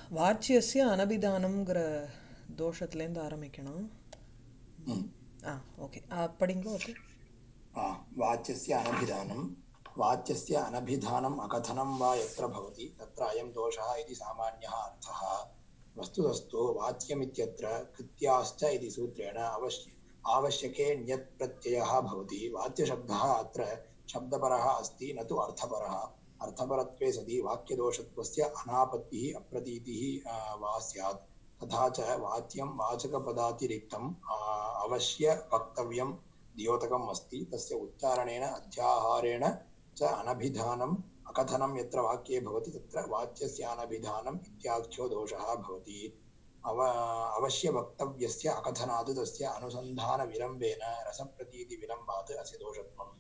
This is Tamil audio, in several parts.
வாச்சியஸ்ய அனபிதானம்ங்கிற தோஷத்துலேருந்து ஆரம்பிக்கணும் ம். ஆ ஓகே படிங்க ஓகே आ, वाच्यस्य अनभिधानं वाच्यस्य अनभिधानम् अकथनं वा यत्र भवति तत्र अयं दोषः इति सामान्यः अर्थः वस्तुतस्तु वाच्यमित्यत्र कृत्याश्च इति सूत्रेण अवश्य आवश्यके ण्यत् प्रत्ययः भवति वाच्यशब्दः अत्र शब्दपरः अस्ति न तु अर्थपरः अर्थपरत्वे सति वाक्यदोषत्वस्य अनापत्तिः अप्रतीतिः आ, वा स्यात् तथा च वाच्यं वाचकपदातिरिक्तम् आ, अवश्य वक्तव्यं द्योतकम् अस्ति तस्य उच्चारणेन अध्याहारेण च अनभिधानम् अकथनं यत्र वाक्ये भवति तत्र वाच्यस्य अनभिधानम् इत्याख्यो दोषः भवति अव अवश्यवक्तव्यस्य अकथनात् तस्य अनुसन्धानविलम्बेन रसप्रतीतिविलम्बात् अस्य दोषत्वम्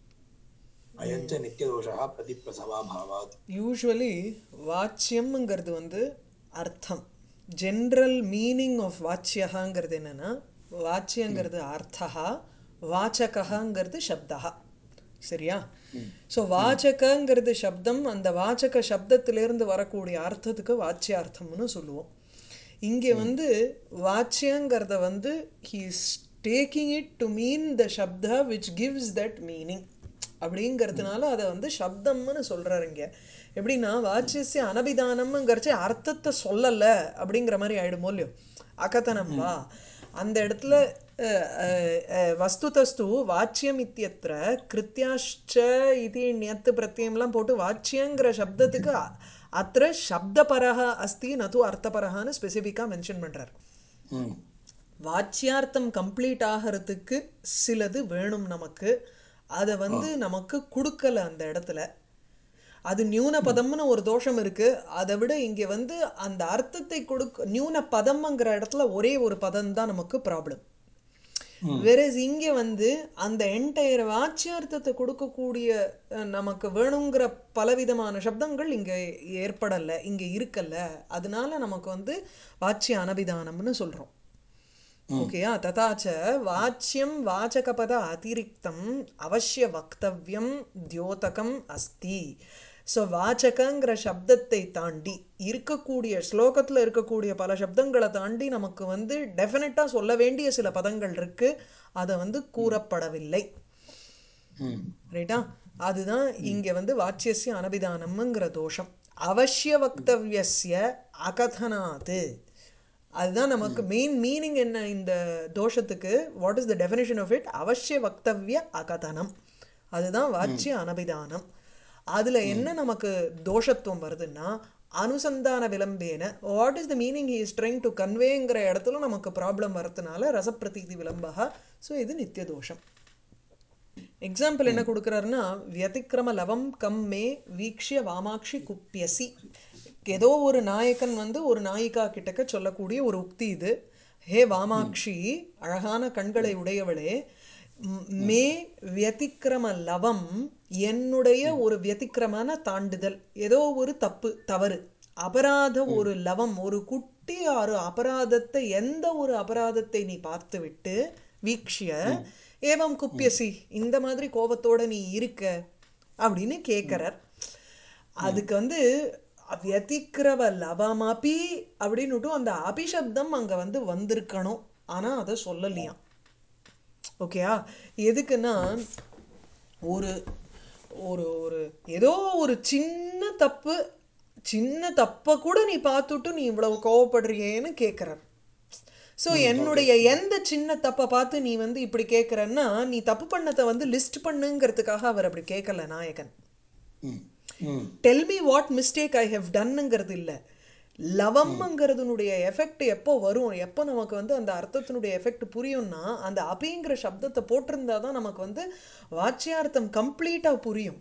अयं च नित्यदोषः प्रतिप्रसवाभावात् யூஸ்வலி வாச்சியம்ங்கிறது வந்து அர்த்தம் ஜென்ரல் மீனிங் ஆஃப் வாச்சியகாங்கிறது என்னென்னா வாச்சியங்கிறது அர்த்தா வாச்சகங்கிறது சப்தா சரியா ஸோ வாச்சகங்கிறது சப்தம் அந்த வாச்சக சப்தத்திலேருந்து வரக்கூடிய அர்த்தத்துக்கு வாச்சியார்த்தம்னு சொல்லுவோம் இங்கே வந்து வாச்சியங்கிறத வந்து he's taking it to mean the சப்தா விச் கிவ்ஸ் தட் மீனிங் அப்படிங்கிறதுனால அதை வந்து சப்தம்னு சொல்கிறாரு இங்கே எப்படின்னா வாச்சியசிய அனபிதானம்ங்கிறச்சு அர்த்தத்தை சொல்லலை அப்படிங்கிற மாதிரி ஆயிடுமோ இல்லையோ அகதனம் வா அந்த இடத்துல அஹ், அஹ், அஹ், வஸ்துதஸ்து வாச்சியம் இத்தியத்திர கிருத்தியாஷ்ச இது நியத்து பிரத்தியம்லாம் போட்டு வாச்சியங்கிற சப்தத்துக்கு அ- அத்திர சப்தபரஹ அஸ்தி நது அர்த்தபரஹான்னு ஸ்பெசிஃபிக்காக மென்ஷன் பண்ணுறார் ம். வாச்சியார்த்தம் கம்ப்ளீட் ஆகிறதுக்கு சிலது வேணும் நமக்கு அதை வந்து நமக்கு கொடுக்கல அந்த இடத்துல அது நியூன பதம்னு ஒரு தோஷம் இருக்கு அதை விட இங்கே வந்து அந்த அர்த்தத்தை கொடுக்க நியூன பதம்ங்கிற இடத்துல ஒரே ஒரு பதம் தான் நமக்கு ப்ராப்ளம் வெரஸ் இங்கே வந்து அந்த என்டையர் வாச்சியார்த்தத்தை கொடுக்கக்கூடிய அஹ், நமக்கு வேணுங்கிற பலவிதமான சப்தங்கள் இங்கே ஏற்படலை இங்கே இருக்கல்ல அதனால நமக்கு வந்து வாச்சிய அனபிதானம்னு சொல்கிறோம் ஓகேயா ததா ச வாச்சியம் வாச்சகபத அதிரிக்தம் அவசிய வக்தவ்யம் தியோதகம் அஸ்தி ஸோ வாச்சகங்கிற சப்தத்தை தாண்டி இருக்கக்கூடிய ஸ்லோகத்தில் இருக்கக்கூடிய பல சப்தங்களை தாண்டி நமக்கு வந்து டெஃபினட்டாக சொல்ல வேண்டிய சில பதங்கள் இருக்கு அதை வந்து கூறப்படவில்லை ம். ரைட்டா அதுதான் இங்கே வந்து வாச்சியசிய அனபிதானம்ங்கிற தோஷம் அவசிய வக்தவியஸ்ய அகதனாது அதுதான் நமக்கு மெயின் மீனிங் என்ன இந்த தோஷத்துக்கு what is the definition of it அவசிய வக்தவ்ய அகதனம் அதுதான் வாச்சிய அனபிதானம் அதில் என்ன நமக்கு தோஷத்துவம் வருதுன்னா அனுசந்தான விளம்பேன what is the meaning is trying to கன்வேங்கிற இடத்துல நமக்கு ப்ராப்ளம் வரதுனால ரசப்பிரதீதி விளம்பகா ஸோ இது நித்திய தோஷம் எக்ஸாம்பிள் என்ன கொடுக்குறாருன்னா வியதிக்கிரம லவம் கம் மே வீக்ஷிய வாமாக்ஷி குப்பியசி ஏதோ ஒரு நாயகன் வந்து ஒரு நாயிகா கிட்டக்க சொல்லக்கூடிய ஒரு உக்தி இது ஹே வாமாக்ஷி அழகான கண்களை உடையவளே ம், மே வியதிக்கிரம லவம் என்னுடைய ஒரு வியதிக்கிரமான தாண்டுதல் ஏதோ ஒரு தப்பு தவறு அபராத ஒரு லவம் ஒரு குட்டி ஒரு அபராதத்தை எந்த ஒரு அபராதத்தை நீ பார்த்துவிட்டு வீக்ஷிய ஏவம் குப்பியசி இந்த மாதிரி கோபத்தோட நீ இருக்க அப்படின்னு கேட்குறார் அதுக்கு வந்து வியதிக்கிறவ லவமபி அப்படின்னுட்டும் அந்த அபிசப்தம் அங்கே வந்து வந்திருக்கணும் ஆனால் அதை சொல்லலையாம் ஓகேயா எதுக்குன்னா ஒரு ஒரு ஒரு ஏதோ ஒரு சின்ன தப்பு சின்ன தப்பை கூட நீ பார்த்துட்டு நீ இவ்வளவு கோவப்படுறியேன்னு கேட்குறார் ஸோ என்னுடைய எந்த சின்ன தப்பை பார்த்து நீ வந்து இப்படி கேட்குறன்னா நீ தப்பு பண்ணதை வந்து லிஸ்ட் பண்ணுங்கிறதுக்காக அவர் அப்படி கேட்கல நாயகன் ம். ம். Tell me what mistake I have டன்னுங்கிறது இல்லை லவம்ங்கிறதுனுடைய எஃபெக்ட் எப்போ வரும் எப்போ நமக்கு வந்து அந்த அர்த்தத்தினுடைய எஃபெக்ட் புரியும்னா அந்த அபிங்கிற சப்தத்தை போட்டிருந்தா தான் நமக்கு வந்து வாச்சியார்த்தம் கம்ப்ளீட்டாக புரியும்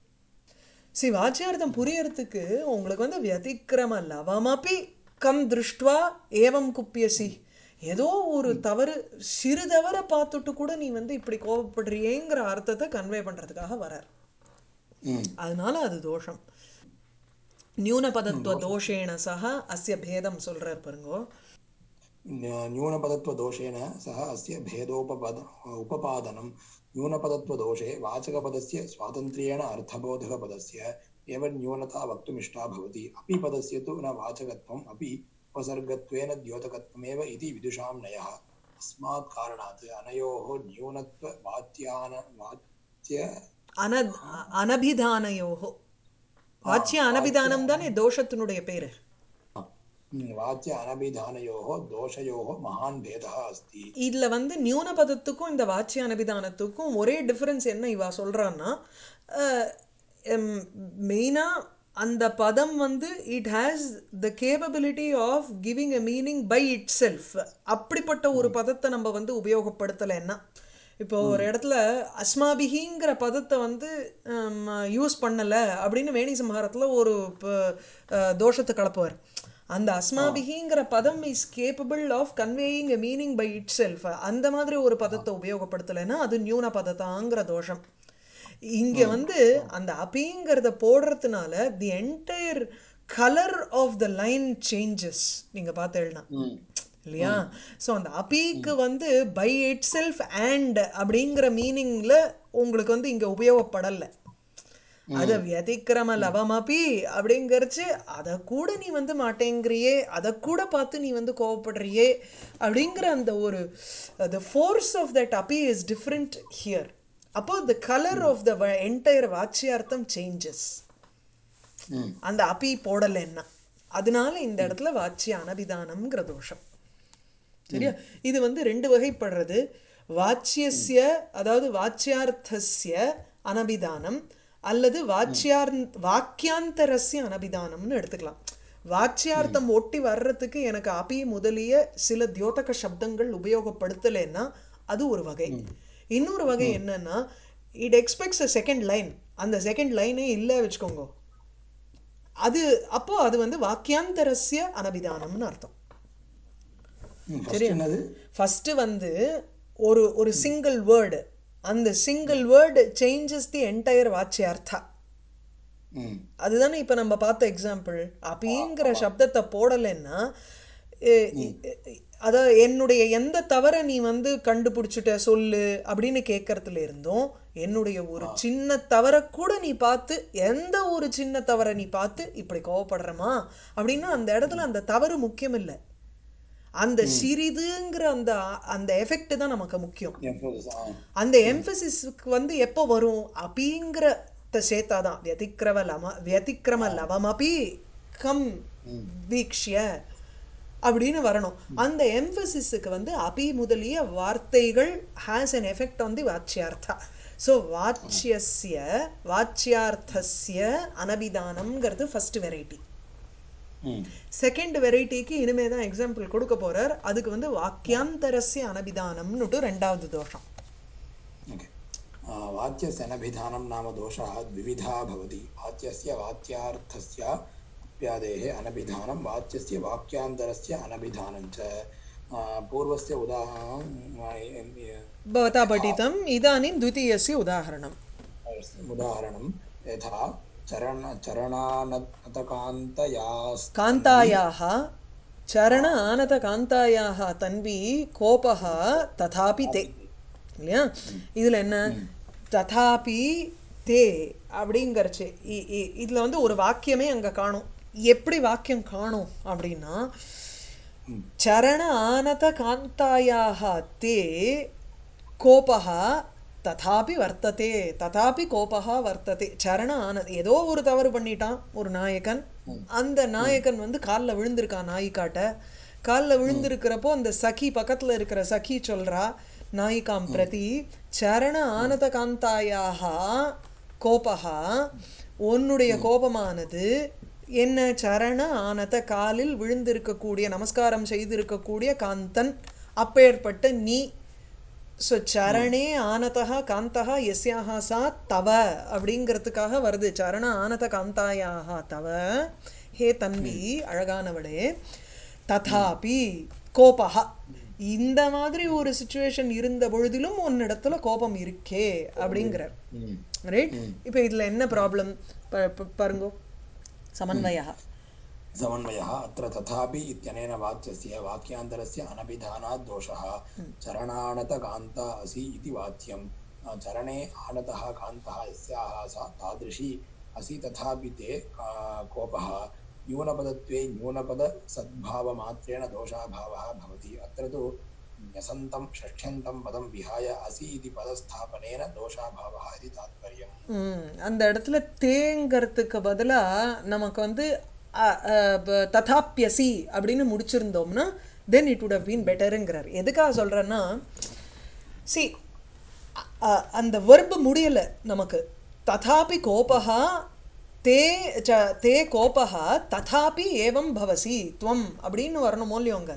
சி வாச்சியார்த்தம் புரியறதுக்கு உங்களுக்கு வந்து வியதிக்கிரம லவமபி கம் திருஷ்டுவா ஏவம் குப்பியசி ஏதோ ஒரு தவறு சிறு தவறை பார்த்துட்டு கூட நீ வந்து இப்படி கோபப்படுறியேங்கிற அர்த்தத்தை கன்வே பண்ணுறதுக்காக வரார் ம். அதனால அது தோஷம் நியூனபதத்துவ தோஷேன சக அஸ்ய பேதம் சொல்றார் பாருங்கோ न्य- न्यूनपदत्वदोषेण सह अस्य भेदोपपद उपपादनं न्यूनपदत्वदोषे वाचकपदस्य स्वातन्त्र्येण अर्थबोधकपदस्य एव न्यूनता वक्तुमिष्टा भवति अपि पदस्य तु न वाचकत्वम् अपि उपसर्गत्वेन द्योतकत्वमेव इति विदुषां नयः अस्मात् कारणात् अनयोः न्यूनत्ववाच्यान वाच्य அன அனபிதானயோகோ வாச்சிய அனபிதானம் தானே தோஷத்தினுடைய பேரு वाच्य अनभिधानयोः दोषयोः महान् भेदः अस्ति இதுல வந்து நியூன பதத்துக்கும் இந்த வாச்சிய அனபிதானத்துக்கும் ஒரே டிஃபரன்ஸ் என்ன இவா சொல்றான்னா மெயினாக அந்த பதம் வந்து it has the capability of giving a meaning by itself அப்படிப்பட்ட ஒரு பதத்தை நம்ம வந்து உபயோகப்படுத்தலைன்னா இப்போ ஒரு இடத்துல அஸ்மாபிகிங்கிற பதத்தை வந்து யூஸ் பண்ணலை அப்படின்னு வேணி சம்ஹாரத்தில் ஒரு ப- அஹ், தோஷத்தை கலப்புவார் அந்த அஸ்மாபிகிங்கிற பதம் is capable of conveying a meaning by itself அந்த மாதிரி ஒரு பதத்தை உபயோகப்படுத்தலைன்னா அது நியூன பதத்தாங்கிற தோஷம் இங்க வந்து அந்த அபிங்கிறத போடுறதுனால the entire colour of the line changes நீங்க பார்த்தேன்னா இல்லையா ஸோ அந்த அபிக்கு வந்து பை இட் செல்ஃப் அண்ட் அப்படிங்கிற மீனிங்ல உங்களுக்கு வந்து இங்க உபயோகப்படலை அத வியதிக்கிரம லவமபி அப்படிங்கறச்சு அதை கூட நீ வந்து மாட்டேங்கிறியே அதை கூட பார்த்து நீ வந்து கோவப்படுறியே அப்படிங்கிற அந்த ஒரு த ஃபோர்ஸ் ஆஃப் தட் அப்பி இஸ் டிஃப்ரெண்ட் ஹியர் அப்போ the colour of the entire வாட்சியார்த்தம் சேஞ்சஸ் ம் அந்த அப்பி போடலைன்னா அதனால இந்த இடத்துல வாச்சிய அனபிதானம்ங்கிற தோஷம் சரியா இது வந்து ரெண்டு வகைப்படுறது வாச்சியஸ்ய அதாவது வாச்சியார்த்தஸ்ய அனபிதானம் அல்லது வாச்சியார் வாக்கியாந்தரஸ்ய அனபிதானம்னு எடுத்துக்கலாம் வாச்சியார்த்தம் ஒட்டி வர்றதுக்கு எனக்கு அபி முதலிய சில தியோதக சப்தங்கள் உபயோகப்படுத்தலைன்னா அது ஒரு வகை இன்னொரு வகை என்னன்னா it expects a second line அந்த செகண்ட் லைனே இல்லை வச்சுக்கோங்க அது அப்போ அது வந்து வாக்கியாந்தரஸ்ய அனபிதானம்னு அர்த்தம் ம் ஃபர்ஸ்ட் என்னது ஃபர்ஸ்ட் வந்து ஒரு ஒரு சிங்கிள் வேர்டு அந்த single word changes the entire வாச்சியார்த்தா ம் அதுதானே இப்போ நம்ம பார்த்த எக்ஸாம்பிள் அபிங்கிற சப்தத்தை போடலைன்னா எ- எ- அதான் என்னுடைய எந்த தவறை நீ வந்து கண்டுபிடிச்சிட்ட சொல்லு அப்படின்னு கேட்கறதுல இருந்தும் என்னுடைய ஒரு சின்ன தவறை கூட நீ பார்த்து எந்த ஒரு சின்ன தவறை நீ பார்த்து இப்படி கோவப்படுறமா அப்படின்னா அந்த இடத்துல அந்த தவறு முக்கியம் இல்லை அந்த சிறிதுங்கிற அந்த அந்த எஃபெக்ட் தான் நமக்கு முக்கியம் எம்பசிஸ் ஆ அந்த எம்பசிஸ்க்கு வந்து எப்போ வரும் அபிங்கிற சேர்த்தா தான் வியதிக்கிரம லம வியதிக்கிரம லவமபி கம் வீக்ஷ்ய அப்படின்னு வரணும் அந்த எம்பசிஸுக்கு வந்து அபி முதலிய வார்த்தைகள் has an effect on the வாச்சியார்த்தா ஸோ வாச்சியஸ்ய வாச்சியார்த்தஸ்ய அனபிதானம்ங்கிறது ஃபர்ஸ்ட் வெரைட்டி ம் செகண்ட் வெரைட்டிக்கு இனிமே தான் எக்ஸாம்பிள் கொடுக்க போறார் அதுக்கு வந்து வாக்கியாந்தரஸ்ய அனபிதானம்னுட்டு ரெண்டாவது தோஷம் ओके वाच्यस्य अनभिधानं नाम दोषः द्विविधा भवति वाच्यस्य वाच्यार्थस्य अप्यादेः अनभिधानं वाच्यस्य वाक्यान्तरस्य अनभिधानं च आ, पूर्वस्य उदाहरणं भवता पठितम् इदानीं द्वितीयस्य उदाहरणम् उदाहरणं यथा चरण चरणानतकान्तयास् कान्तायाः चरण आनतकान्तायाः तन्वी கோபः ததாபி தே இல்லையா இதில் என்ன ததாபி தே அப்படிங்கிறச்சு இ- இ- இதுல வந்து ஒரு வாக்கியமே அங்க காணும் எப்படி வாக்கியம் காணும் அப்படின்னா சரண ஆனத காந்தாயாக தே கோபः ததாபி வர்த்ததே ததாபி கோபः வர்த்ததே சரண ஆனத ஏதோ ஒரு தவறு பண்ணிட்டான் ஒரு நாயகன் அந்த நாயகன் வந்து காலில் விழுந்திருக்கான் நாயிக்காட்ட காலில் விழுந்திருக்கிறப்போ அந்த சகி பக்கத்துல இருக்கிற சகி சொல்றா நாயிகாம் பிரதி சரண ஆனத காந்தாயாக கோபஹா உன்னுடைய கோபமானது என்ன சரண ஆனத காலில் விழுந்திருக்கக்கூடிய நமஸ்காரம் செய்திருக்கக்கூடிய காந்தன் அப்பேற்பட்ட நீ ஸோ சரணே ஆனதா காந்தா எஸ்யாக சா தவ அப்படிங்கிறதுக்காக வருது சரண ஆனத காந்தாயாக தவ ஹே தன்வி அழகானவளே ததாபி கோபஹா இந்த மாதிரி ஒரு சுச்சுவேஷன் இருந்த பொழுதிலும் உன்னிடத்துல கோபம் இருக்கே அப்படிங்கிறார் ரைட் இப்போ இதுல என்ன ப்ராப்ளம் பாருங்க சமன்வயா समन्वयः अत्र तथापि इत्यनेन वाच्यस्य वाक्यान्तरस्य अनभिधानात् दोषः चरणानतकान्ता असि इति वाच्यं अ, चरणे आनतः कान्तः यस्याः सा तादृशी असि तथापि ते का- कोपः न्यूनपदत्वे न्यूनपदसद्भावमात्रेण दोषाभावः भवति अत्र तु न्यसन्तं षष्ठ्यन्तं पदं विहाय असि इति पदस्थापनेन दोषाभावः इति तात्पर्यम् ம், அந்த இடத்துல தேங்கிறதுக்கு பதிலா நமக்கு வந்து அ, அ, ப- ததாப்யசி அப்படின்னு முடிச்சிருந்தோம்னா then it would have been பெட்டருங்கிறார் எதுக்காக சொல்கிறேன்னா சி அந்த வெர்பு முடியலை நமக்கு ததாபி கோபஹா தே ச தே கோபஹா ததாபி ஏவம் பவசி துவம் அப்படின்னு வரணுமோ இல்லையோங்க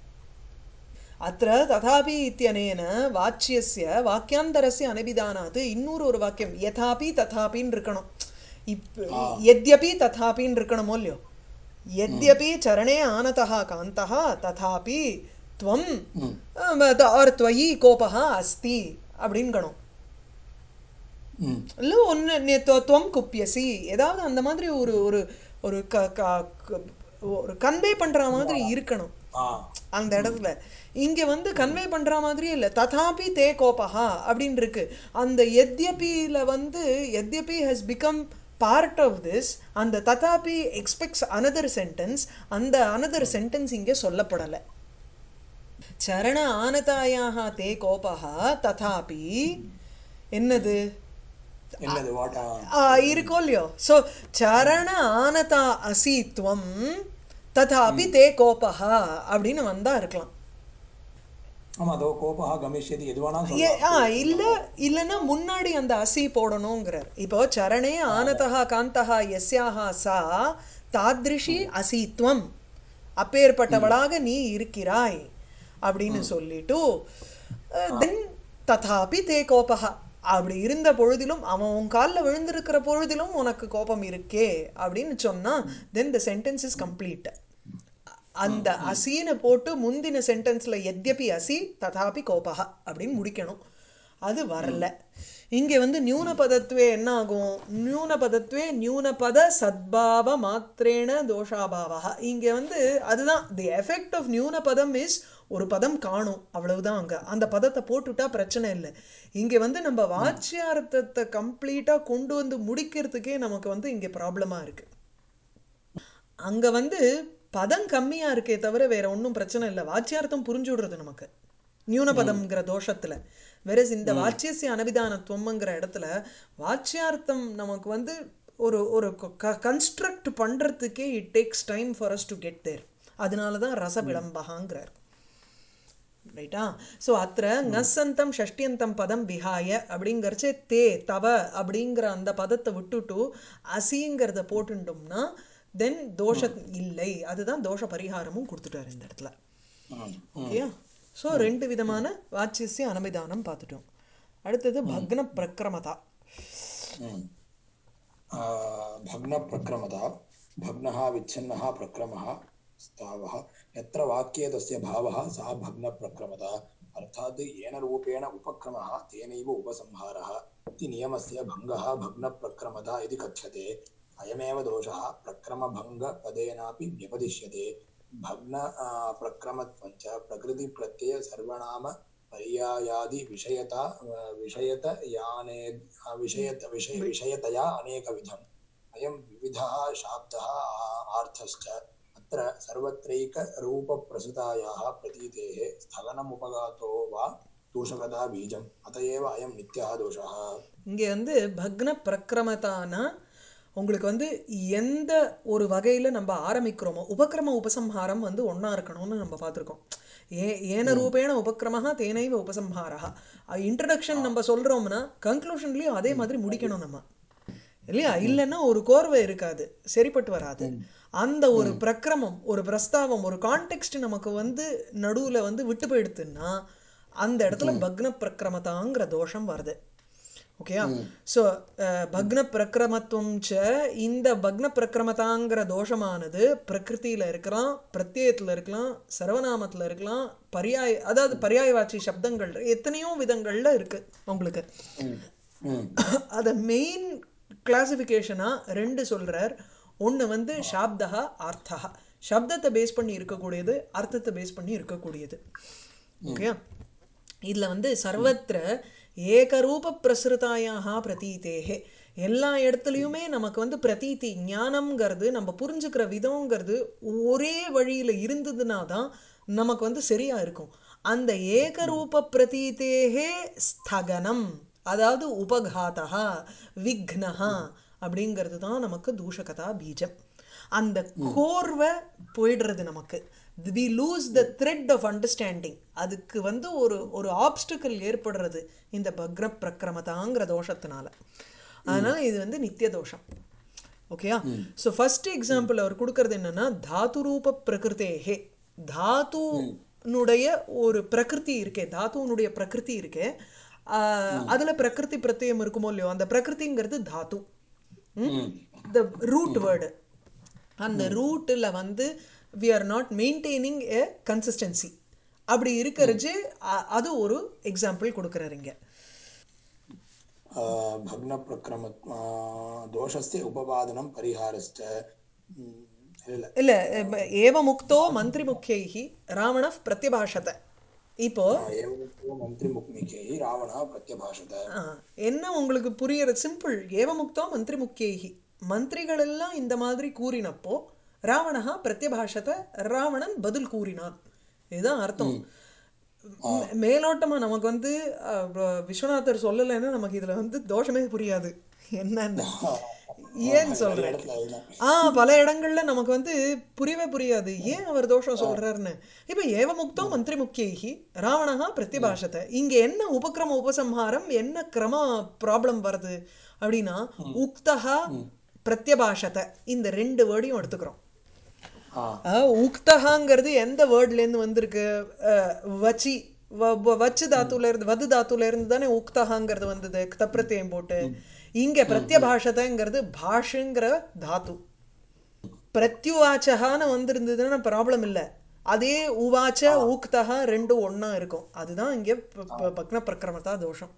அत्र तथापि इत्यनेन वाच्यस्य वाक्यान्तरस्य अनभिधानात् இன்னொரு ஒரு வாக்கியம் யதாபி ததாபின்னு இருக்கணும் இப் यद्यपि ததாபின்னு இருக்கணுமோ இல்லையோ यद्यपि चरणे आनतः कान्तः तथापि त्वं और त्वयि कोपः अस्ति அப்படின்கணும் ம் இல்லை ஒன்று துவம் குப்பியசி ஏதாவது அந்த மாதிரி ஒரு ஒரு ஒரு க க- க- ஒரு கன்வே பண்ணுற மாதிரி இருக்கணும் ஆ அந்த இடத்துல இங்கே வந்து கன்வே பண்ணுற மாதிரியே இல்லை ததாபி தே கோபஹா அப்படின்னு இருக்கு அந்த எத்யபியில் வந்து எத்யபி has become part of this அந்த ததாபி எக்ஸ்பெக்ட்ஸ் அனதர் சென்டென்ஸ் அந்த அனதர் சென்டென்ஸ் இங்கே சொல்லப்படலை சரண ஆனதாயாக தே கோபஹா ததாபி என்னது என்னது வாட் ஆ, இருக்கோ இல்லையோ ஸோ சரண ஆனதா அசித்வம் ததாபி தே கோபஹா அப்படின்னு வந்தா இருக்கலாம் ஆமா அதோ கோபா கமிஷ்யதி எது வேணா ஏ, சொல்லலாம் ஆ இல்ல இல்லைன்னா முன்னாடி அந்த அசி போடணுங்கிறார் இப்போ சரணே ஆனதா காந்தஹா எஸ்யாஹா சா தாத்ரிஷி அசித்வம் அப்பேற்பட்டவளாக நீ இருக்கிறாய் அப்படின்னு சொல்லிட்டு தென் ததாபி தே கோபஹா அப்படி இருந்த பொழுதிலும் அவன் உன் காலில் விழுந்திருக்கிற பொழுதிலும் உனக்கு கோபம் இருக்கே அப்படின்னு சொன்னா then the sentence is complete அந்த அசின்னு போட்டு முந்தின சென்டென்ஸ்ல எத்யபி அசி ததாபி கோபஹா அப்படின்னு முடிக்கணும் அது வரல இங்கே வந்து நியூனபதத்துவே என்ன ஆகும் நியூனபதத்துவே நியூனபத சத்பாவ மாத்திரேன தோஷாபாவா இங்கே வந்து அதுதான் தி எஃபெக்ட் ஆஃப் நியூனபதம் இஸ் ஒரு பதம் காணும் அவ்வளவுதான் அங்கே அந்த பதத்தை போட்டுட்டா பிரச்சனை இல்லை இங்கே வந்து நம்ம வாச்சியார்த்தத்தை கம்ப்ளீட்டாக கொண்டு வந்து முடிக்கிறதுக்கே நமக்கு வந்து இங்கே ப்ராப்ளமாக இருக்குது அங்கே வந்து பதம் கம்மியாக இருக்கே தவிர வேற ஒன்றும் பிரச்சனை இல்லை வாச்சியார்த்தம் புரிஞ்சு விடுறது நமக்கு நியூனபதம்ங்கிற தோஷத்தில் வேற இந்த வாச்சியசிய அனபிதானத்துவம்ங்கிற இடத்துல வாச்சியார்த்தம் நமக்கு வந்து ஒரு ஒரு கன்ஸ்ட்ரக்ட் பண்ணுறதுக்கே it takes time for us to get there அதனால தான் ரச விளம்பகாங்கிறார் ரைட்டா ஸோ அத்த நசந்தம் ஷஷ்டியந்தம் பதம் விஹாய அப்படிங்கிறச்சே தே தவ அப்படிங்கிற அந்த பதத்தை விட்டுட்டு அசிங்கிறத போட்டுட்டோம்னா தென் தோஷ இல்லை அதுதான் தோஷ பரிகாரமும் கொடுத்துட்டாரு இந்த இடத்துல ம் ஓகேயா ஸோ ரெண்டு விதமான வாச்சியசிய அனபிதானம் பார்த்துட்டோம் அடுத்தது பக்ன பிரக்கிரமதா ம் आ, भग्नप्रक्रमता भग्नः विच्छिन्नः प्रक्रमः स्थावः यत्र वाक्ये तस्य भावः सा भग्नप्रक्रमता अर्थात् येन रूपेण उपक्रमः तेनैव उपसंहारः इति नियमस्य भङ्गः भग्नप्रक्रमता इति कथ्यते अयमेव दोषः प्रक्रमभङ्गपदेनापि व्यपदिश्यते भग्न आ, प्रक्रमत्वञ्च प्रकृतिप्रत्यय सर्वनाम पर्यायादि विषयता विषयतयाने विषयत विषय विषयतया अनेकविधम् अयं विविधः शाब्दः आ- आर्थश्च अत्र सर्वत्रैकरूपप्रसुतायाः प्रतीतेः स्थगनमुपगातो वा दूषकता बीजम् अत एव अयं नित्यः दोषः இங்கே வந்து பக்ன பிரக்கிரமதானா உங்களுக்கு வந்து எந்த ஒரு வகையில் நம்ம ஆரம்பிக்கிறோமோ உபக்கிரம உபசம்ஹாரம் வந்து ஒன்றா இருக்கணும்னு நம்ம பார்த்துருக்கோம் ஏ ஏன ரூபேண உபக்கிரமஹா தேனைவ உபசம்ஹாரா இன்ட்ரடக்ஷன் நம்ம சொல்கிறோம்னா கன்க்ளூஷன்லேயும் அதே மாதிரி முடிக்கணும் நம்ம இல்லையா இல்லைன்னா ஒரு கோர்வை இருக்காது சரிப்பட்டு வராது அந்த ஒரு பிரக்கிரமம் ஒரு பிரஸ்தாவம் ஒரு கான்டெக்ஸ்ட் நமக்கு வந்து நடுவில் வந்து விட்டு போயிடுத்துன்னா அந்த இடத்துல பக்ன பிரக்கிரமதாங்கிற தோஷம் வருது ஓகேயா ஸோ பக்ன பிரக்கிரமத்துவம் ச இந்த பக்ன பிரக்கிரமதாங்கிற தோஷமானது பிரகிருதியில் இருக்கலாம் பிரத்யயத்தில் இருக்கலாம் சர்வநாமத்தில் இருக்கலாம் பரியாய அதாவது பரியாயவாச்சி சப்தங்கள் எத்தனையோ விதங்களில் இருக்குது உங்களுக்கு அதை மெயின் கிளாசிஃபிகேஷனாக ரெண்டு சொல்கிறார் ஒன்று வந்து ஷாப்தா அர்த்தா சப்தத்தை பேஸ் பண்ணி இருக்கக்கூடியது அர்த்தத்தை பேஸ் பண்ணி இருக்கக்கூடியது ஓகே இதில் வந்து சர்வத்திர ஏகரூப பிரசுரதாயாக பிரதீதேகே எல்லா இடத்துலையுமே நமக்கு வந்து பிரதீதி ஞானம்ங்கிறது நம்ம புரிஞ்சுக்கிற விதங்கிறது ஒரே வழியில இருந்ததுனா தான் நமக்கு வந்து சரியா இருக்கும் அந்த ஏகரூப பிரதீதேகே ஸ்தகனம் அதாவது உபகாதா விக்னஹா அப்படிங்கிறது தான் நமக்கு தூஷகதா பீஜம் அந்த கோர்வை போயிடுறது நமக்கு we lose the thread of understanding அதுக்கு வந்து ஒரு ஒரு ஆப்ஸ்டிக்கல் ஏற்படுறது இந்த பக்ர பிரக்கிரமதாங்கிற தோஷத்தினால அதனால இது வந்து நித்திய தோஷம் ஓகேயா ஸோ ஃபர்ஸ்ட் எக்ஸாம்பிள் அவர் கொடுக்கறது என்னன்னா தாத்து ரூப பிரகிருத்தேஹே தாத்துனுடைய ஒரு பிரகிருதி இருக்கே தாத்துனுடைய பிரகிருதி இருக்கே ஆஹ் அதுல பிரகிருதி பிரத்யம் இருக்குமோ இல்லையோ அந்த பிரகிருதிங்கிறது தாத்து த ரூட் வேர்டு அந்த ரூட்டில் வந்து we are not maintaining a consistency அப்படி இருக்கிறச்சு அ- அது ஒரு எக்ஸாம்பிள் கொடுக்குறாருங்க भग्नप्रक्रम दोषस्य उपपादनं परिहारश्च ம், இல்ல இல்ல எ- ஏவ முக்தோ மந்திரி முக்கியைஹி ராவண பிரத்யபாஷத இப்போ एवं मन्त्रिमुख्मिकैः रावणः प्रत्यभाषत ஆ, என்ன உங்களுக்கு புரியற சிம்பிள் ஏவ முக்தோ மந்திரி முக்கியைஹி மந்திரிகள் எல்லாம் இந்த மாதிரி கூறினப்போ ராவணஹா பிரத்யபாஷத ராவணன் பதில் கூறினான் இதுதான் அர்த்தம் மே- மேலோட்டமா நமக்கு வந்து அஹ், வ- விஸ்வநாதர் சொல்லலைன்னா நமக்கு இதுல வந்து தோஷமே புரியாது என்னன்னு ஏன் நிறைய சொல்றேன் இடத்துல அதுதான் ஆ பல இடங்கள்ல நமக்கு வந்து புரியவே புரியாது ஏன் அவர் தோஷம் சொல்றாருன்னு இப்ப ஏவ முக்தோ மந்திரி முக்கியைஹி ராவணஹா பிரத்யபாஷத இங்க என்ன உபக்கிரம உபசம்ஹாரம் என்ன கிரம ப்ராப்ளம் வருது அப்படின்னா உக்தஹா பிரத்யபாஷத இந்த ரெண்டு வேர்டையும் எடுத்துக்கிறோம் ஆ அஹ், உக்தஹாங்கிறது எந்த வேர்ட்ல இருந்து வந்திருக்கு அஹ், வச்சி வ- வ- வச்சு தாத்துல இருந்து வது தாத்துல இருந்து தானே உக்தஹாங்கிறது வந்தது தப்பிரத்தியம் போட்டு இங்க பிரத்யபாஷதங்கிறது பாஷுங்கிற தாத்து பிரத்யுவாச்சகான்னு வந்திருந்ததுன்னா ப்ராப்ளம் இல்லை அதே உவாச்ச ஊக்தகா ரெண்டும் ஒண்ணா இருக்கும் அதுதான் இங்கே ப- ப- பக்ன பிரக்கிரமதா தோஷம்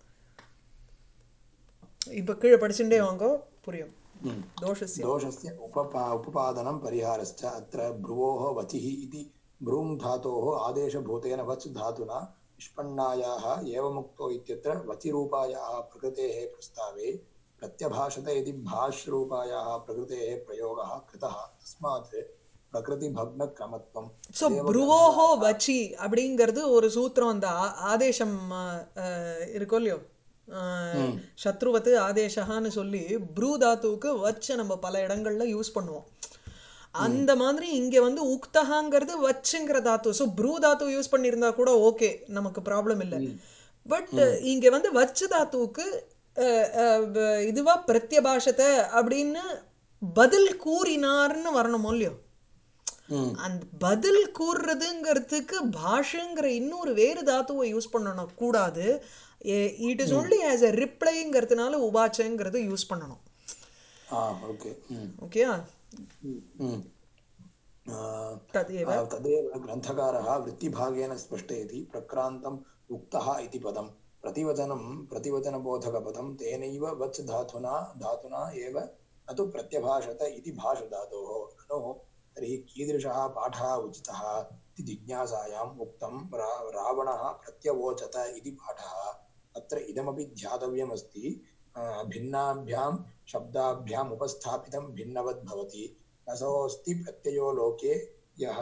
இப்போ கீழே படிச்சுட்டே வாங்கோ புரியும் ம். தோஷஸ்ய दोषस्य उपपा उपपादनं परिहारश्च अत्र भ्रुवोः वचिः इति भ्रूङ् धातोः आदेशभूतेन वच् धातुना निष्पन्नायाः एवमुक्तो इत्यत्र वचिरूपायाः प्रकृतेः प्रस्तावे प्रत्यभाषत इति भाष्रूपायाः प्रकृतेः प्रयोगः कृतः तस्मात् प्रकृतिभग्नक्रमत्वं ஸோ ப்ருவோஹோ வச்சி அப்படிங்கிறது ஒரு சூத்திரம் அந்த ஆ- ஆதேசம் ஆ, ஆ, இருக்கோ இல்லையோ ஆ, சத்ருவத்து ஆதேசகான்னு சொல்லி ப்ரூ தாத்துவுக்கு வச்ச நம்ம பல இடங்கள்ல யூஸ் பண்ணுவோம் அந்த மாதிரி இங்க வந்து உக்தகாங்கிறது வச்சுங்கிற தாத்து ஸோ ப்ரூ தாத்து யூஸ் பண்ணியிருந்தா கூட ஓகே நமக்கு ப்ராப்ளம் இல்லை பட் இங்க வந்து வச்சு தாத்துவுக்கு அஹ், அஹ், வ- இதுவா பிரத்யபாஷத்தை அப்படின்னு பதில் கூறினார்னு வரணுமோ இல்லையோ ம். அந்த பதில் கூறுறதுங்கிறதுக்கு பாஷங்கிற இன்னொரு வேறு தாத்துவை யூஸ் பண்ணணும் கூடாது it is only as a ரிப்ளைங்கிறதுனால உபாச்சங்கிறது யூஸ் பண்ணணும் ஆ ஓகே ம் ஓகேயா ம் आ, तदेव आ, तदेव ग्रन्थकारः वृत्तिभागेन स्पष्टयति प्रक्रान्तम् उक्तः इति पदं प्रतिवचनं प्रतिवचनबोधकपदं तेनैव वच् धातुना धातुना एव न तु प्रत्यभाषत इति भाषधातोः ननु तर्हि कीदृशः पाठः उचितः इति जिज्ञासायाम् उक्तं रा रावणः प्रत्यवोचत इति पाठः अत्र इदमपि ध्यातव्यमस्ति आ, भिन्नाभ्यां शब्दाभ्याम् उपस्थापितं भिन्नवद् भवति न सोऽस्ति प्रत्ययो लोके यः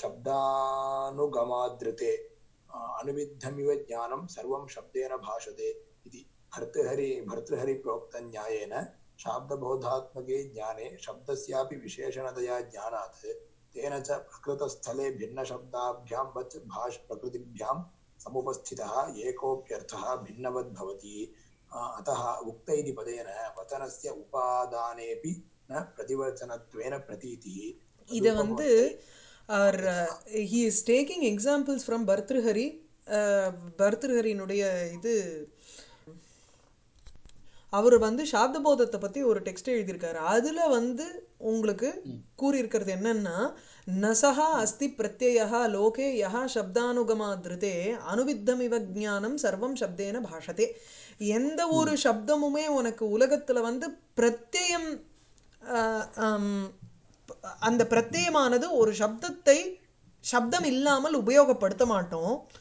शब्दानुगमादृते आ, अनुविद्धमिव ज्ञानं सर्वं शब्देन भाषते इति भर्तृहरि भर्तृहरिप्रोक्तन्यायेन शाब्दबोधात्मके ज्ञाने शब्दस्यापि विशेषणतया ज्ञानात् तेन च प्रकृतस्थले भिन्नशब्दाभ्यां वच् भाष् प्रकृतिभ्यां समुपस्थितः एकोऽप्यर्थः भिन्नवद् भवति आ, अतः उक्त इति पदेन वचनस्य उपादानेऽपि न प्रतिवचनत्वेन प्रतीतिः இதை வந்து அவர் he is taking examples from Bhartrihari பர்த்ருஹரினுடைய இது அவர் வந்து சாப்தபோதத்தை பற்றி ஒரு டெக்ஸ்ட் எழுதியிருக்காரு அதில் வந்து உங்களுக்கு கூறியிருக்கிறது என்னன்னா நசஹா அஸ்தி பிரத்யயா லோகே யஹா சப்தானுகமா திருதே அனுவித்தமிவ ஜானம் சர்வம் சப்தேன பாஷதே எந்த ஒரு சப்தமுமே உனக்கு உலகத்தில் வந்து பிரத்யயம் ஆஹ், ஆம், அந்த பிரத்யமானது ஒரு சப்தத்தை சப்தம் இல்லாமல் உபயோகப்படுத்த மாட்டோம்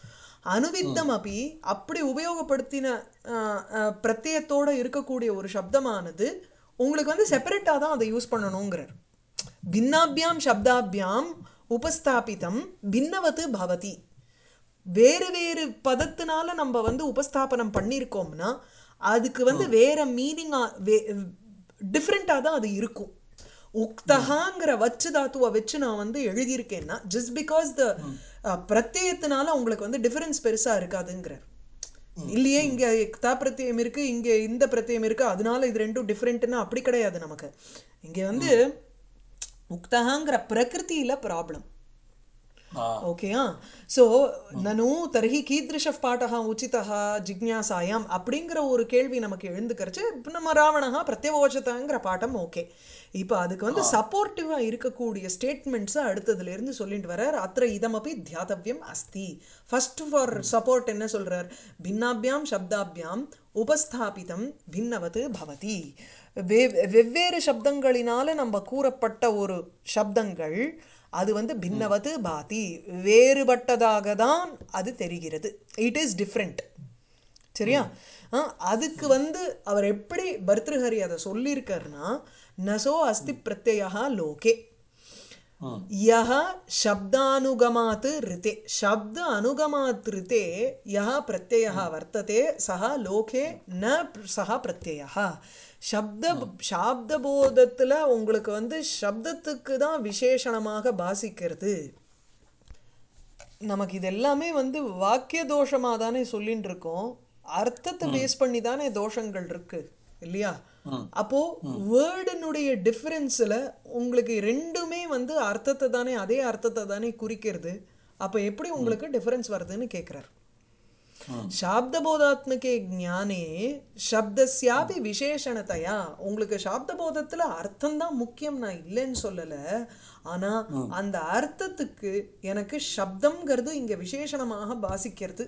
அனுவித்தம் அப்படி அப்படி உபயோகப்படுத்தின அஹ், அஹ், பிரத்யயத்தோட இருக்கக்கூடிய ஒரு சப்தமானது உங்களுக்கு வந்து செப்பரேட்டாக தான் அதை யூஸ் பண்ணணுங்கிறார் பின்னாபியாம் சப்தாபியாம் உபஸ்தாபிதம் பின்னவத்து பவதி வேறு வேறு பதத்தினால நம்ம வந்து உபஸ்தாபனம் பண்ணியிருக்கோம்னா அதுக்கு வந்து வேற மீனிங்கா டிஃப்ரெண்ட்டாக தான் அது இருக்கும் உக்தகாங்கிற வச்சு தாத்துவை வச்சு நான் வந்து எழுதியிருக்கேன்னா ஜஸ்ட் பிகாஸ் த பிரத்யத்தினால உங்களுக்கு வந்து டிஃபரன்ஸ் பெருசாக இருக்காதுங்கிறார் இல்லையே இங்கே தா பிரத்யம் இருக்கு இங்கே இந்த பிரத்யம் இருக்கு அதனால இது ரெண்டும் டிஃப்ரெண்ட்னா அப்படி கிடையாது நமக்கு இங்கே வந்து உக்தகாங்கிற பிரகிருதியில ப்ராப்ளம் ஆ ஓகேயா ஸோ நனு தர்ஹி கீதృశः பாட்டः உச்சிதः ஜிக்ஞாசாயாம் அப்படிங்கிற ஒரு கேள்வி நமக்கு எழுந்துக்கிறச்சு இப்போ நம்ம ராவணஹா பிரத்யவோச்சதங்கிற பாட்டம் ஓகே இப்போ அதுக்கு வந்து சப்போர்ட்டிவாக இருக்கக்கூடிய ஸ்டேட்மெண்ட்ஸை அடுத்ததுலேருந்து சொல்லிட்டு வரார் அத்த இதமப்பி தியாதவியம் அஸ்தி ஃபர்ஸ்ட் ஃபார் சப்போர்ட் என்ன சொல்றார் பின்னாபியாம் சப்தாபியாம் உபஸ்தாபிதம் பின்னவது பவதி வே வெவ்வேறு சப்தங்களினால நம்ம கூறப்பட்ட ஒரு சப்தங்கள் அது வந்து பின்னவது பாதி வேறுபட்டதாக தான் அது தெரிகிறது இட் இஸ் டிஃப்ரெண்ட் சரியா ஆ, அதுக்கு வந்து அவர் எப்படி பர்திருஹரி அதை சொல்லியிருக்காருன்னா நசோ அஸ்தி பிரத்யயா லோகே ம் यः शब्दानुगमात् ऋते शब्द अनुगमात् ऋते यः प्रत्ययः वर्तते सः लोके न सः प्रत्ययः சப்த சாப்தபோதத்தில் உங்களுக்கு வந்து சப்தத்துக்கு தான் விசேஷணமாக பாசிக்கிறது நமக்கு இது எல்லாமே வந்து வாக்கிய தோஷமாக தானே சொல்லின்னு இருக்கோம் அர்த்தத்தை பேஸ் பண்ணி தானே தோஷங்கள் இருக்கு இல்லையா அப்போ வேர்டினுடைய டிஃபரன்ஸில் உங்களுக்கு ரெண்டுமே வந்து அர்த்தத்தை தானே அதே அர்த்தத்தை தானே குறிக்கிறது அப்போ எப்படி உங்களுக்கு டிஃபரன்ஸ் வருதுன்னு கேட்குறாரு சாப்தபோதாத்மகே ஞானே சப்தஸ்யாபி விசேஷணத்தையா உங்களுக்கு சாப்தபோதத்தில் அர்த்தம் தான் முக்கியம் நான் இல்லைன்னு சொல்லலை ஆனால் அந்த அர்த்தத்துக்கு எனக்கு சப்தம்ங்கிறது இங்கே விசேஷணமாக பாசிக்கிறது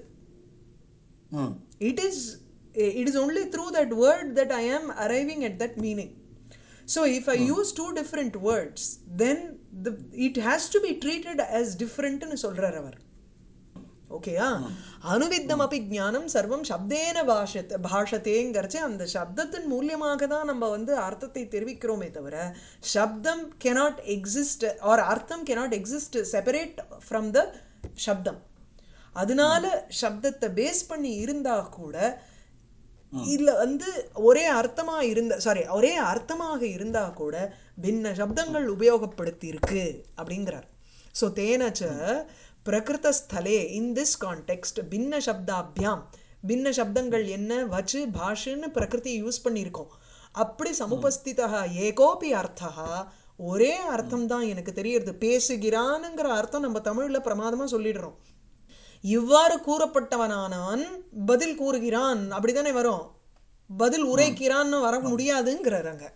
ம் it is it is only through that word that i am arriving at that meaning so if i use two different words then the it has to be treated as different னு சொல்றார் அவர் ஓகேயா அனுவித்தமபி ஞானம் சர்வம் சப்தேன பாஷத் பாஷத்தேங்கிறச்சு அந்த சப்தத்தின் மூலியமாக தான் நம்ம வந்து அர்த்தத்தை தெரிவிக்கிறோமே தவிர சப்தம் கெனாட் எக்ஸிஸ்ட் ஆர் அர்த்தம் cannot exist separate from the சப்தம் அதனால சப்தத்தை பேஸ் பண்ணி இருந்தா கூட இதுல வந்து ஒரே அர்த்தமா இருந்த சாரி ஒரே அர்த்தமாக இருந்தா கூட பின்ன சப்தங்கள் உபயோகப்படுத்தி இருக்கு அப்படிங்கிறார் ஸோ தேனச்ச பிரகிருதஸ்தலே இன் திஸ் கான்டெக்ஸ்ட் பின்ன சப்தாபியாம் பின்ன சப்தங்கள் என்ன வச்சு பாஷன்னு பிரகிருதி யூஸ் பண்ணியிருக்கோம் அப்படி சமுபஸ்திதா ஏகோபி அர்த்தா ஒரே அர்த்தம் தான் எனக்கு தெரியறது பேசுகிறானுங்கிற அர்த்தம் நம்ம தமிழ்ல பிரமாதமா சொல்லிடுறோம் இவ்வாறு கூறப்பட்டவனானான் பதில் கூறுகிறான் அப்படிதானே வரும் பதில் உரைக்கிறான்னு வர முடியாதுங்கிறார் அங்க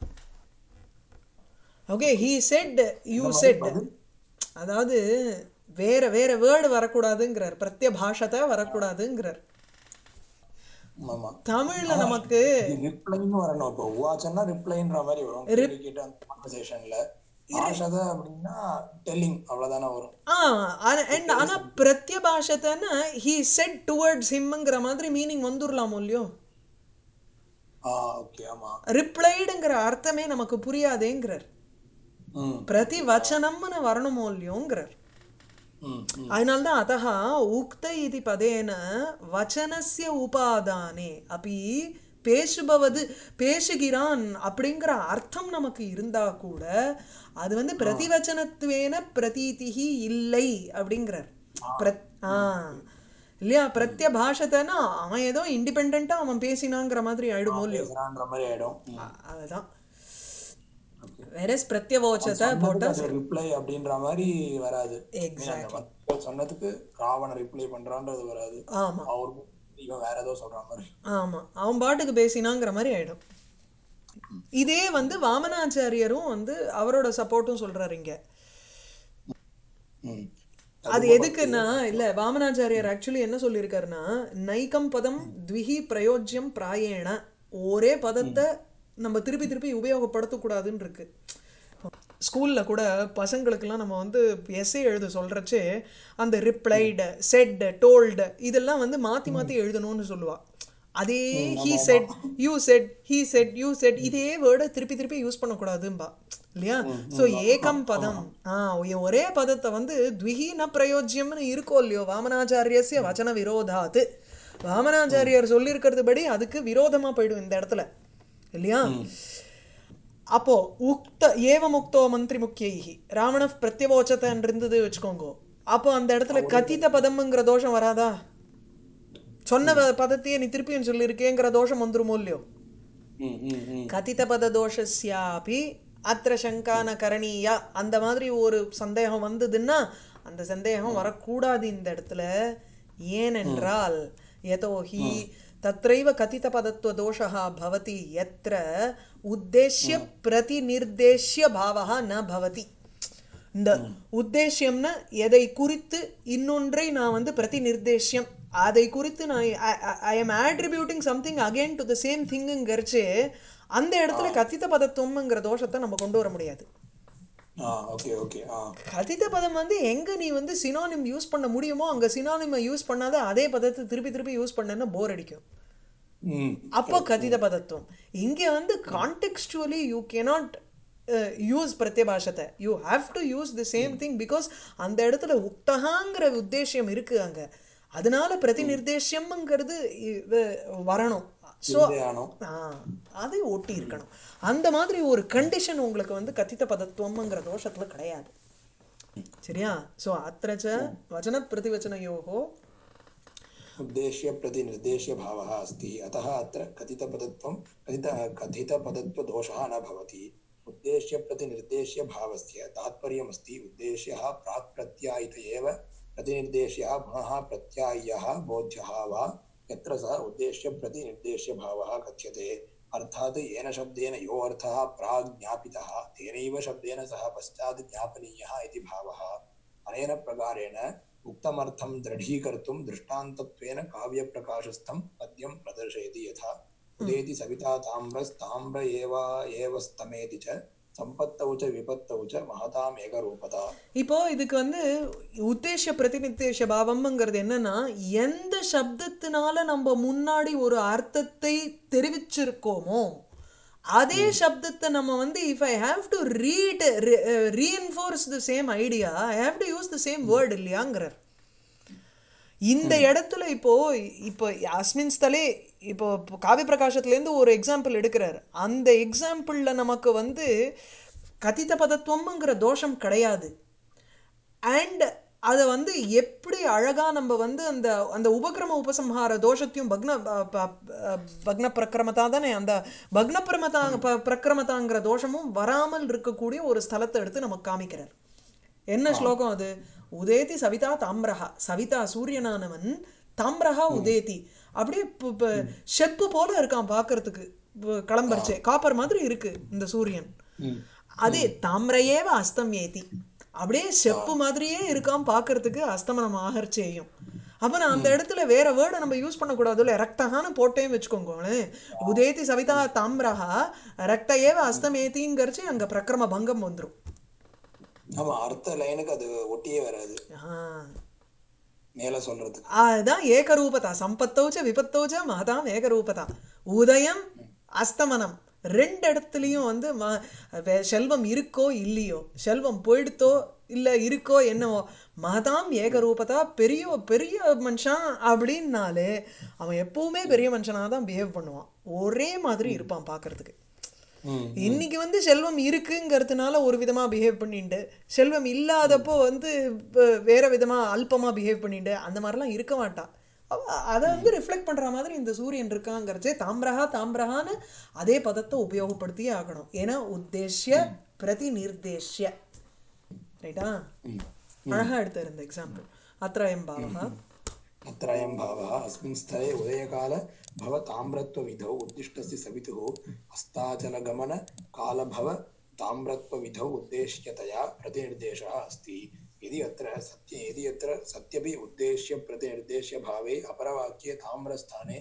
okay he said you said அதாவது வேற வேற வேர்டு வரக்கூடாதுங்கிறார் பிரத்யபாஷத்தை வரக்கூடாதுங்கிறார் ஆமா தமிழ்ல நமக்கு ரிப்ளைன்னு வரணும் இப்போ உவாச்சன்னா ரிப்ளைன்ற மாதிரி வரும் கேள்வி கேட்ட அந்த கான்வர்சேஷன்ல ஆஷத அப்படின்னா டெல்லிங் அவ்வளவுதானே வரும் ஆ அண்ட் ஆனா பிரத்யபாஷத்தைன்னா ஹீ செட் டுவர்ட்ஸ் ஹிம்ங்கிற மாதிரி மீனிங் வந்துடலாமோ இல்லையோ ஆ ஓகே ஆமா ரிப்ளைடுங்கிற அர்த்தமே நமக்கு புரியாதேங்கிறார் ம் பிரதி வச்சனம்னு வரணுமோ இல்லையோங்கிறார் ம் ம் அதனால்தான் அத்தः உக்த இது பதேன வச்சனஸ்ய உபாதானே அப்படி பேசுபவது பேசுகிறான் அப்படிங்கிற அர்த்தம் நமக்கு இருந்தா கூட அது வந்து பிரதிவச்சனத்துவேன பிரதீதிகி இல்லை அப்படிங்கிறார் பிரத் ஆ இல்லையா பிரத்யபாஷத்தைன்னா அவன் ஏதோ இண்டிபெண்டா அவன் பேசினாங்கிற மாதிரி ஆயிடுமோ இல்லையோ பேசுறான்ற மாதிரி ஆயிடும் ம். அ- அதுதான் வெரஸ் பிரத்யவோச்சத்தை போட்டா சொன்னதுக்கு அது ரிப்ளை அப்படின்ற மாதிரி வராது I mean, அந்த மக்கள் சொன்னதுக்கு ராவண ரிப்ளை பண்றான்றது வராது ஆமா அவருக்கு இவன் வேற ஏதோ சொல்ற மாதிரி ஆமா அவன் பாட்டுக்கு பேசினாங்கிற மாதிரி ஆயிடும் இதே வந்து வாமனாச்சாரியரும் வந்து அவரோட சப்போர்ட்டும் சொல்றாரு இங்க ம் அது எதுக்குன்னா இல்ல வாமனாச்சாரியர் ஆக்சுவலி என்ன சொல்லியிருக்காருன்னா நைக்கம் பதம் த்விஹி பிரயோஜ்யம் பிராயேண ஒரே பதத்தை நம்ம திருப்பி திருப்பி உபயோகப்படுத்தக்கூடாதுன்னு இருக்கு ஸ்கூலில் கூட பசங்களுக்கெல்லாம் நம்ம வந்து எஸ்ஏ எழுத சொல்கிறச்சே அந்த ரிப்ளைடு செட் டோல்டு இதெல்லாம் வந்து மாற்றி மாற்றி எழுதணும்னு சொல்லுவா அதே he said you said he said you said இதே வேர்டை திருப்பி திருப்பி யூஸ் பண்ணக்கூடாதும்பா இல்லையா ஸோ ஏகம் பதம் ஆ ஒரே பதத்தை வந்து த்விஹீன பிரயோஜ்யம்னு இருக்கோ இல்லையோ வாமனாச்சாரியஸ்ய வச்சன விரோதாத்து வாமனாச்சாரியார் சொல்லியிருக்கிறது படி அதுக்கு விரோதமாக போயிடும் இந்த இடத்துல இல்லையா அப்போ உக்த ஏவ முக்தோ மந்திரி முக்கியைஹி ராவண பிரத்யவோச்சத்தன் இருந்தது வச்சுக்கோங்க அப்போ அந்த இடத்துல கதித பதம்ங்கிற தோஷம் வராதா சொன்ன ப- பதத்தையே நீ திருப்பியும் சொல்லியிருக்கேங்கிற தோஷம் வந்துருமோ இல்லையோ ம் ம் ம் கதித பத தோஷஸ்யாபி அத்திர சங்கான கரணீயா அந்த மாதிரி ஒரு சந்தேகம் வந்ததுன்னா அந்த சந்தேகம் வரக்கூடாது இந்த இடத்துல ஏனென்றால் யதோஹி தத்ரைவ கதித பதத்துவ தோஷா பவதி எத்திர உத்தேஷ்ய பிரதிநிர்தேஷ்ய பாவகா ந பவதி இந்த உத்தேசியம்னா எதை குறித்து இன்னொன்றை நான் வந்து பிரதிநிர்தேஷ்யம் அதை குறித்து நான் I am attributing something again to the same திங்குங்கிறச்சு அந்த இடத்துல கத்தித பதத்துவம்ங்கிற தோஷத்தை நம்ம கொண்டு வர முடியாது ஆ ஓகே ஓகே ஆ கதித பதம் வந்து எங்க நீ வந்து சினானிம் யூஸ் பண்ண முடியுமோ அங்க சினானிமை யூஸ் பண்ணாத அதே பதத்தை திருப்பி திருப்பி யூஸ் பண்ணேன்னா போர் அடிக்கும் ம் அப்போ கதித பதத்துவம் இங்கே வந்து கான்டெக்ஸ்டுவலி யூ கேனாட் யூஸ் பிரத்யபாஷத்தை you have to use the same thing because அந்த இடத்துல உக்தகாங்கிற உத்தேசியம் இருக்கு அங்க அதனால பிரதிநிர்தேசியம்ங்கிறது இ- வ- வரணும் ஸோ சிந்தையானோ அது ஒட்டி இருக்கணும் அந்த மாதிரி ஒரு கண்டிஷன் உங்களுக்கு வந்து கத்தித்த பதத்துவம்ங்கிற தோஷத்துல கிடையாது சரியா ஸோ அத்திரச்ச வச்சன பிரதிவச்சனயோகோ उद्देश्य प्रतिनिर्देश्य भावः अस्ति अतः अत्र कथितपदत्वं कथित कथितपदत्वदोषः न भवति उद्देश्य प्रतिनिर्देश्य भावस्य तात्पर्यमस्ति उद्देश्यः प्राक् प्रत्यायित एव प्रतिनिर्देश्यः पुनः प्रत्याय्यः बोध्यः वा यत्र सः उद्देश्य प्रतिनिर्देश्य भावः कथ्यते अर्थात् येन शब्देन यो अर्थः प्राग् ज्ञापितः तेनैव शब्देन सह पश्चात् ज्ञापनीयः इति भावः अनेन प्रकारेण उक्तमर्थं दृढीकर्तुं दृष्टान्तत्वेन काव्यप्रकाशस्थं पद्यं प्रदर्शयति यथा उदेति सविता ताम्रस्ताम्र एव एव स्तमेति च सम्पत्तौ च विपत्तौ च महताम् एकरूपता இப்போ இதுக்கு வந்து உத்தேச பிரதிநிதேச பாவம்ங்கிறது என்னன்னா எந்த சப்தத்தினால நம்ம முன்னாடி ஒரு அர்த்தத்தை தெரிவிச்சிருக்கோமோ அதே சப்தத்தை நம்ம வந்து if I have to read reinforce the same idea I have to use the same word இல்லையாங்கிறார் இந்த இடத்துல இப்போ இப்போ அஸ்மின் ஸ்தலே இப்போ இப்போ காவிய பிரகாசத்துலேருந்து ஒரு எக்ஸாம்பிள் எடுக்கிறார் அந்த எக்ஸாம்பிளில் நமக்கு வந்து கதித பதத்துவம்ங்கிற தோஷம் கிடையாது அண்ட் அதை வந்து எப்படி அழகா நம்ம வந்து அந்த அந்த உபக்கிரம உபசம்ஹார தோஷத்தையும் பக்ன ப- ப- பக்ன பிரக்கிரமதா தானே அந்த பக்ன பிரமதா ப- பிரக்கிரமதாங்கிற தோஷமும் வராமல் இருக்கக்கூடிய ஒரு ஸ்தலத்தை எடுத்து நமக்கு காமிக்கிறார் என்ன ஸ்லோகம் அது உதேதி சவிதா தாம்ரஹா சவிதா சூரியனானவன் தாம்ரஹா உதேதி அப்படியே பு- பு- செப்பு போல இருக்கான் பார்க்கறதுக்கு பு- கிளம்பரிச்சே காப்பர் மாதிரி இருக்கு இந்த சூரியன் அதே தாம்ரையேவ அஸ்தம் ஏத்தி அப்படியே செப்பு மாதிரியே இருக்கான் பார்க்கறதுக்கு அஸ்தமனம் ஆகர்ச்சேயும் அப்போ நான் அந்த இடத்துல வேற வேர்டை நம்ம யூஸ் பண்ணக்கூடாதுல்ல ரக்தகான்னு போட்டேன்னு வச்சுக்கோங்களேன் உதேதி சவிதா தாம்ரஹா ரக்தயேவ அஸ்தமேத்திங்கிறச்சு அங்க பிரக்கிரம பங்கம் வந்துரும் ஆமா அடுத்த லைனுக்கு அது ஒட்டியே வராது ஆ மேல சொல்றதுக்கு அதுதான் ஏகரூபதா சம்பத்தௌச்ச விபத்தௌச்ச மகதாம் ஏகரூபதா உதயம் அஸ்தமனம் ரெண்டு இடத்துலையும் வந்து ம வே- செல்வம் இருக்கோ இல்லையோ செல்வம் போயிடுத்தோ இல்லை இருக்கோ என்னவோ மகதாம் ஏகரூபதா பெரிய பெரிய மனுஷன் அப்படின்னாலே அவன் எப்பவுமே பெரிய மனுஷனாக தான் பிஹேவ் பண்ணுவான் ஒரே மாதிரி இருப்பான் பார்க்கறதுக்கு ம் இன்னைக்கு வந்து செல்வம் இருக்குங்கிறதுனால ஒரு விதமா பிஹேவ் பண்ணிண்டு செல்வம் இல்லாதப்போ வந்து வ- வேற விதமா அல்பமா பிஹேவ் பண்ணிண்டு அந்த மாதிரிலாம் இருக்க மாட்டான் அவ- அதை வந்து ரிஃப்ளெக்ட் பண்ற மாதிரி இந்த சூரியன் இருக்காங்கிறச்சே தாம்ரஹா தாம்ரஹான்னு அதே பதத்தை உபயோகப்படுத்தியே ஆகணும் ஏன்னா உத்தேஷ்ய பிரதி நிர்தேஷ்ய ரைட்டா அழகா எடுத்தார் இந்த எக்ஸாம்பிள் அத்திரயம் பாவகா अत्रायं भावः अस्मिन् स्थले उदयकाल भव ताम्रत्वविधौ उद्दिष्टस्य सवितुः अस्ताचलगमनकालभव ताम्रत्वविधौ उद्देश्यतया प्रतिनिर्देशः अस्ति यदि अत्र सत्य यदि अत्र सत्यपि उद्देश्य प्रतिनिर्देश्यभावे अपरवाक्ये ताम्रस्थाने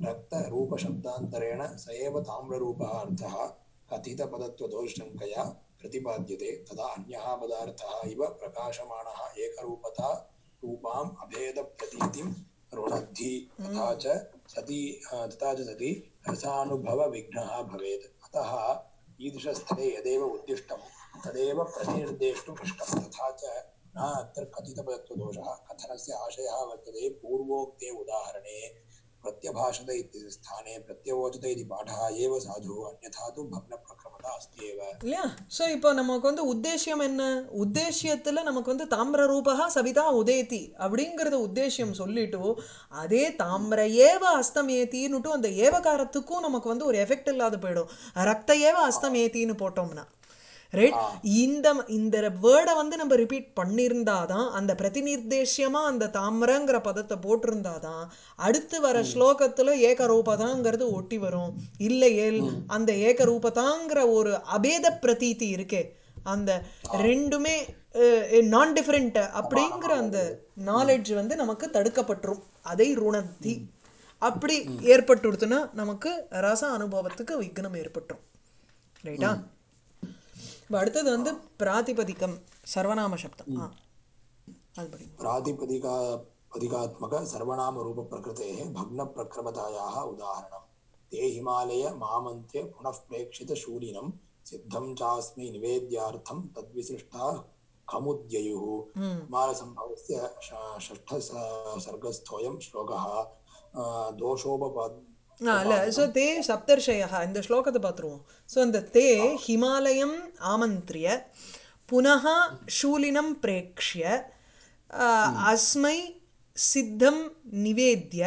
रक्तरूपशब्दान्तरेण स एव ताम्ररूपः अर्थः कथितपदत्वदोषङ्कया प्रतिपाद्यते तदा अन्यः पदार्थः इव प्रकाशमानः एकरूपता रूपाम् अभेदप्रतीतिं रुणद्धि तथा च सति अ, तथा च सति रसानुभवविघ्नः भवेत् अतः ईदृशस्थले यदेव उद्दिष्टं तदेव प्रतिनिर्देष्टुम् इष्टं तथा च न अत्र कथितपदत्वदोषः कथनस्य आशयः वर्तते पूर्वोक्ते उदाहरणे प्रत्यभाषत इति स्थाने प्रत्यवोचत इति पाठः एव साधुः अन्यथा तु भग्नप्रक्रमता अस्ति एव இல்லையா ஸோ இப்போ நமக்கு வந்து உத்தேசியம் என்ன உத்தேசியத்தில் நமக்கு வந்து தாமிர ரூபா சவிதா உதேதி அப்படிங்கிறத உத்தேசியம் சொல்லிட்டு அதே தாமிர ஏவ அஸ்தமேத்தின்னுட்டு அந்த ஏவகாரத்துக்கும் நமக்கு வந்து ஒரு எஃபெக்ட் இல்லாத போயிடும் ரக்த ஏவ அஸ்தமேத்தின்னு போட்டோம்னா ரைட் இந்த இந்த வேர்டை வந்து நம்ம ரிப்பீட் பண்ணியிருந்தாதான் அந்த பிரதிநிர்தேசியமா அந்த தாமிரங்கிற பதத்தை போட்டிருந்தாதான் அடுத்து வர ஸ்லோகத்துல ஏகரூபதாங்கிறது ஒட்டி வரும் இல்லையேல் அந்த ஏகரூபதாங்கிற ஒரு அபேத பிரதீதி இருக்கே அந்த ரெண்டுமே நான் டிஃபரெண்ட் அப்படிங்கிற அந்த நாலேஜ் வந்து நமக்கு தடுக்கப்பட்டுரும் அதை ருணத்தி அப்படி ஏற்பட்டுடுத்துன்னா நமக்கு ரச அனுபவத்துக்கு விக்னம் ஏற்பட்டுரும் ரைட்டா இப்போ அடுத்தது வந்து பிராதிபதிக்கம் சர்வநாம சப்தம் ஆ அது படிங்க प्रातिपदिका पदिकात्मक सर्वनामरूपप्रकृतेः भग्नप्रक्रमतायाः उदाहरणं ते हिमालय मामन्त्य पुनः प्रेक्षितशूलिनं सिद्धं चास्मै निवेद्यार्थं तद्विसृष्टा कमुद्ययुः कुमारसम्भवस्य ष- षष्ठसर्गस्थोऽयं श्लोकः अ, दोषोपपद् ஆ இல்லை ஸோ தே சப்தர்ஷயா இந்த ஸ்லோகத்தை பார்த்துருவோம் ஸோ அந்த தே ஹிமாலயம் ஆமந்திரிய புனः शूलिनं प्रेक्ष्य आ, अस्मै सिद्धं निवेद्य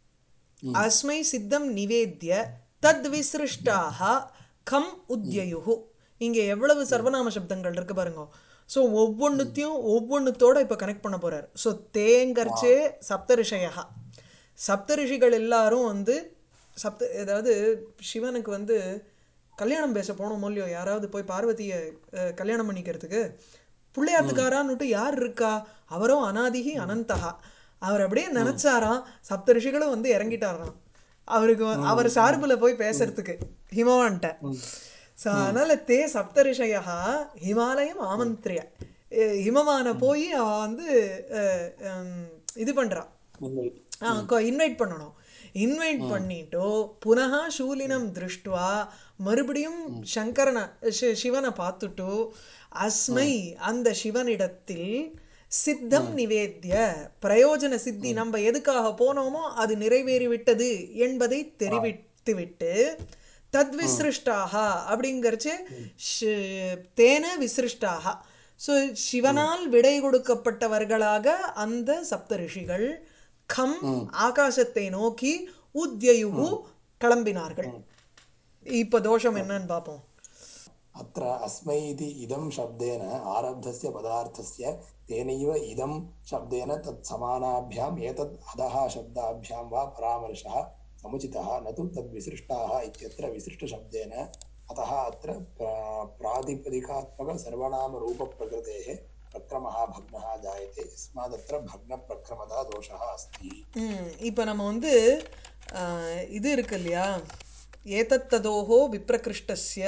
अस्मै सिद्धं निवेद्य तद्विसृष्टाः கம் உத்யயுஹு இங்கே எவ்வளவு சர்வநாம சப்தங்கள் இருக்கு பாருங்க ஸோ ஒவ்வொன்றுத்தையும் ஒவ்வொன்றுத்தோட இப்போ கனெக்ட் பண்ண போறார் ஸோ தேங்கர்ச்சே சப்தரிஷயா சப்தரிஷிகள் எல்லாரும் வந்து சப்த ஏதாவது சிவனுக்கு வந்து கல்யாணம் பேச போனோம் இல்லையோ யாராவது போய் பார்வதியை அஹ், கல்யாணம் பண்ணிக்கிறதுக்கு பிள்ளையாத்துக்காரான்னுட்டு யார் இருக்கா அவரும் அனாதிகி அனந்தகா அவர் அப்படியே நினைச்சாராம் சப்த ரிஷிகளும் வந்து இறங்கிட்டாராம் அவருக்கு வ- அவர் சார்புல போய் பேசுறதுக்கு ஹிமவான்ட்ட ஸோ அதனால தே சப்தரிஷயா ஹிமாலயம் ஆமந்திரிய அஹ், ஹிமவானை போய் அவ வந்து அஹ், ஹம், இது பண்றா இன்வைட் பண்ணணும் இன்வைட் பண்ணிட்டு புனः சூலினம் திருஷ்டுவா மறுபடியும் சங்கரனை சி- சிவனை பார்த்துட்டு அஸ்மை அந்த சிவனிடத்தில் சித்தம் நிவேத்திய பிரயோஜன சித்தி நம்ம எதுக்காக போனோமோ அது நிறைவேறிவிட்டது என்பதை தெரிவித்துவிட்டு தத் விசிருஷ்டாக அப்படிங்கிறச்சு ஷ- தேன விசிருஷ்டாக ஸோ சிவனால் விடை கொடுக்கப்பட்டவர்களாக அந்த சப்த ரிஷிகள் கம் ஆகாசத்தை நோக்கி உத்யயுகு கிளம்பினார்கள் இப்ப தோஷம் என்னன்னு பார்ப்போம் अत्र अस्मै इति इदं शब्देन आरब्धस्य पदार्थस्य तेनैव इदं शब्देन तत् समानाभ्याम् एतत् अधः शब्दाभ्यां वा परामर्शः समुचितः न तु तद्विसृष्टाः इत्यत्र विसृष्टशब्देन अतः अत्र प्रा- प्रातिपदिकात्मकसर्वनामरूपप्रकृतेः प्रक्रमः भग्नः जायते यस्मादत्र भग्नप्रक्रमता दोषः अस्ति ம், இப்ப நம்ம வந்து ஆஹ், இது இருக்கு இல்லையா ஏதத்ததோஹோ விப்ரகிருஷ்டஸ்ய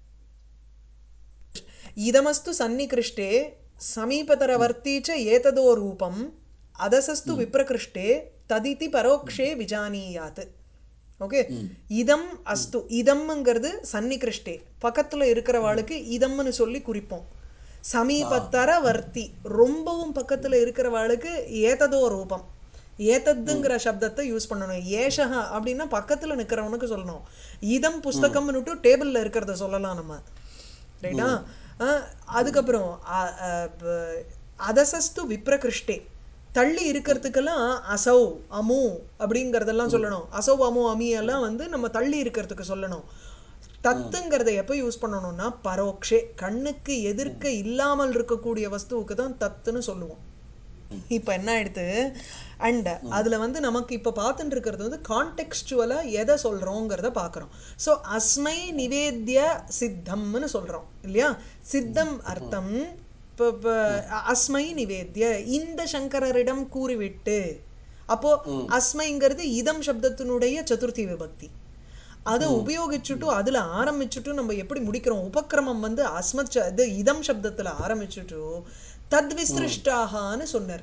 இதமஸ்து சன்னிகிருஷ்டே சமீபதரவர்த்தி ச ஏததோ ரூபம் அதசஸ்து விப்ரகிருஷ்டே ததிதி பரோக்ஷே விஜானீயாத் ஓகே இதம் அஸ்து இதம்ங்கிறது சன்னிகிருஷ்டே பக்கத்துல இருக்கிறவாளுக்கு இதம்னு சொல்லி குறிப்போம் சமீபத்தரவர்த்தி ரொம்பவும் பக்கத்துல இருக்கிறவாளுக்கு ஏததோ ரூபம் ஏதத்துங்கிற சப்தத்தை யூஸ் பண்ணணும் ஏஷக அப்படின்னா பக்கத்துல நிக்கிறவனுக்கு சொல்லணும் இதம் புஸ்தகம்னுட்டு டேபிள்ல இருக்கிறத சொல்லலாம் நம்ம ரைட்டா அஹ், அதுக்கப்புறம் அ- அ- ப- அதசஸ்து விப்ரகிருஷ்டே தள்ளி இருக்கிறதுக்கெல்லாம் அசௌ அமு அப்படிங்கிறதெல்லாம் சொல்லணும் அசௌ அமு அமி எல்லாம் வந்து நம்ம தள்ளி இருக்கிறதுக்கு சொல்லணும் தத்துங்கிறத எப்போ யூஸ் பண்ணணும்னா பரோக்ஷே கண்ணுக்கு எதிர்க்க இல்லாமல் இருக்கக்கூடிய வஸ்துவுக்கு தான் தத்துன்னு சொல்லுவோம் இப்போ என்ன ஆயிடுது அண்ட் அதில் வந்து நமக்கு இப்போ பார்த்துட்டு இருக்கிறது வந்து கான்டெக்ஸ்டுவலாக எதை சொல்கிறோங்கிறத பார்க்குறோம் ஸோ அஸ்மை நிவேத்திய சித்தம்னு சொல்கிறோம் இல்லையா சித்தம் அர்த்தம் இப்போ இப்போ அஸ்மை நிவேத்திய இந்த சங்கரரிடம் கூறிவிட்டு அப்போ அஸ்மைங்கிறது இதம் சப்தத்தினுடைய சதுர்த்தி விபக்தி அதை உபயோகிச்சுட்டு அதுல ஆரம்பிச்சுட்டு நம்ம எப்படி முடிக்கிறோம் உபக்கிரமம் வந்து அஸ்மத் ச- இது இதம் சப்தத்துல ஆரம்பிச்சுட்டு தத் விசிருஷ்டாகான்னு சொன்னார்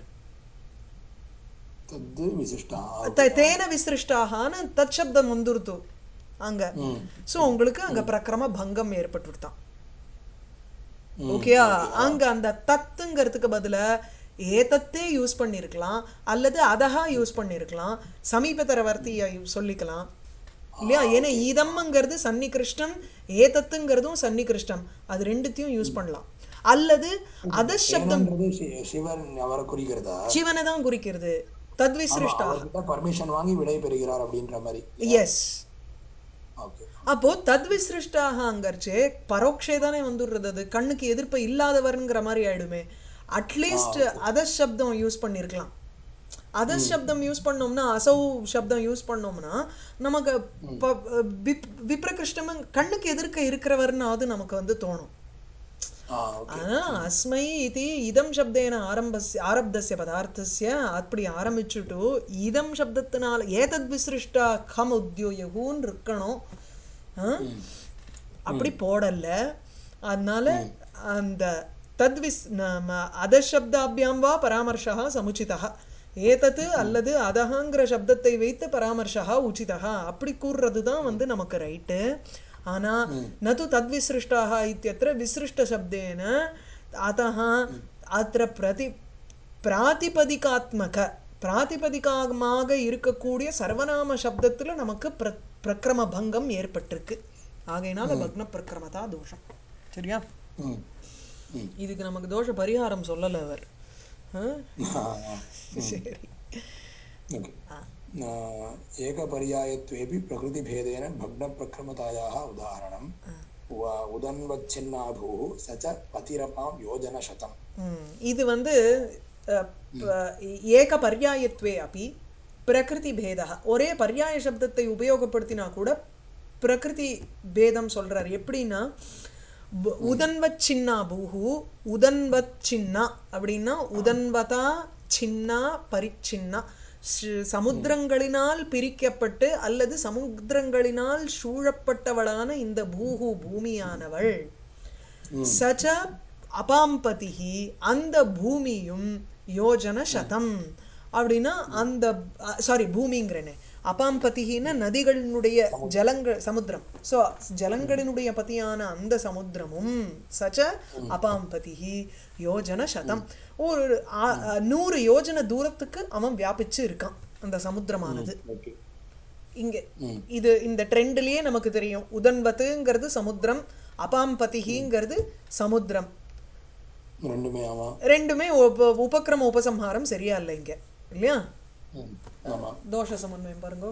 तद् विशिष्टः த- தேன விசிருஷ்டாகான்னு தத் சப்தம் வந்துருத்து அங்க சோ உங்களுக்கு அங்க பிரக்கிரம பங்கம் ஏற்பட்டுட்டான் ஓகேயா அங்க அந்த தத்துங்கிறதுக்கு பதிலா ஏதத்தே யூஸ் பண்ணியிருக்கலாம் அல்லது அதஹா யூஸ் பண்ணியிருக்கலாம் சமீபதர வார்த்தையை சொல்லிக்கலாம் இல்லையா ஏன்னா இதம்ங்கிறது சன்னிகிருஷ்டம் ஏதத்துங்கிறதும் சன்னிகிருஷ்டம் அது ரெண்டுத்தையும் யூஸ் பண்ணலாம் அல்லது அத சப்தம் ஏனன்றது சி- சிவன் அவரை குறிக்கிறதா சிவனை தான் குறிக்கிறது தத்விசிருஷ்டா அவர்கிட்ட பர்மிஷன் வாங்கி விடை பெறுகிறார் அப்படின்ற மாதிரி எஸ் ஓகே அப்போ தத்விசிருஷ்டாகங்கிறச்சே பரோட்சே தானே வந்துடுறது அது கண்ணுக்கு எதிர்ப்பு இல்லாதவர்ங்கிற மாதிரி ஆயிடுமே அட்லீஸ்ட் அத சப்தம் யூஸ் பண்ணியிருக்கலாம் அத சப்தம் யூஸ் பண்ணோம்னா அசௌ சப்தம் யூஸ் பண்ணோம்னா நமக்கு ப- விப்- விப்ரகிருஷ்டம் கண்ணுக்கு எதிர்க்க இருக்கிறவர்னாவது நமக்கு வந்து தோணும் ஆ ஓகே ஆனா அஸ்மை இது இதம் சப்தேன ஆரம்பஸ்ய ஆரப்தஸ்ய பதார்த்தஸ்ய அப்படி ஆரம்பிச்சுட்டு இதம் சப்தத்தினால ஏதத் விசிருஷ்டா கம் உத்யோயகுன்னு இருக்கணும் ஆ? அப்படி போடல அதனால அந்த தத்விஸ் நாம அதசப்தாபியாம் வா பராமர்ஷா சமுச்சிதா ஏதத்து அல்லது அதஹங்கிற சப்தத்தை வைத்து பராமர்ஷா உச்சிதா அப்படி கூறுறது தான் வந்து நமக்கு ரைட்டு ஆனா நது தத்விசிருஷ்டாக இத்தியத்திர விசிருஷ்டசப்தேன அத்தः அத்திர பிரதி பிராதிபதிகாத்மக பிராதிபதிகமாக இருக்கக்கூடிய சர்வநாம சப்தத்துல நமக்கு பிர பிரக்கிரம பங்கம் ஏற்பட்டிருக்கு ஆகையினால பக்ன பிரக்கிரமதா தோஷம் சரியா ம் ம் இதுக்கு நமக்கு தோஷ பரிகாரம் சொல்லல அவர் ஆ? சரி ओके एकपर्यायत्वेपि प्रकृतिभेदेन भग्नप्रक्रमतायाः उदाहरणम् व- उदन्वच्छिन्नाभूः स च पतिरपां योजनशतम् ம். இது வந்து அஹ், ப- ஏக பர்யாயத்வே அப்பி பிரகிருதி பேதா ஒரே பர்யாய சப்தத்தை உபயோகப்படுத்தினா கூட பிரகிருதி பேதம் சொல்றார் எப்படின்னா வ- உதன்வத் சின்னா பூஹு உதன்வத் சின்னா அப்படின்னா உதன்வதா சின்னா பரிச்சின்னா ஸ்- சமுத்திரங்களினால் பிரிக்கப்பட்டு அல்லது சமுத்திரங்களினால் சூழப்பட்டவளான இந்த பூஹு பூமியானவள் சச்ச அபாம்பதிஹி அந்த பூமியும் யோஜன சதம் அப்படின்னா அந்த சாரி பூமிங்கிறனே அபாம்பதிகின்னா நதிகளினுடைய ஜலங்கள் சமுத்திரம் ஸோ ஜலங்களினுடைய பதியான அந்த சமுத்திரமும் சச்ச அபாம்பதிகி யோஜன சதம் ஒரு ஆ- ஆ, நூறு யோஜன தூரத்துக்கு அவன் வியாபிச்சு இருக்கான் அந்த சமுத்திரமானது ஓகே இங்க இது இந்த ட்ரெண்ட்லயே நமக்கு தெரியும் உதன்வத்துங்கிறது சமுத்திரம் அபாம்பதிகிங்கிறது சமுத்திரம் ரெண்டுமே ஆமாம் ரெண்டுமே உப உபக்கிரம உபசம்ஹாரம் சரியா இல்லை இங்க இல்லையா ம் ஆமாம் தோஷ சமன்வயம் பாருங்க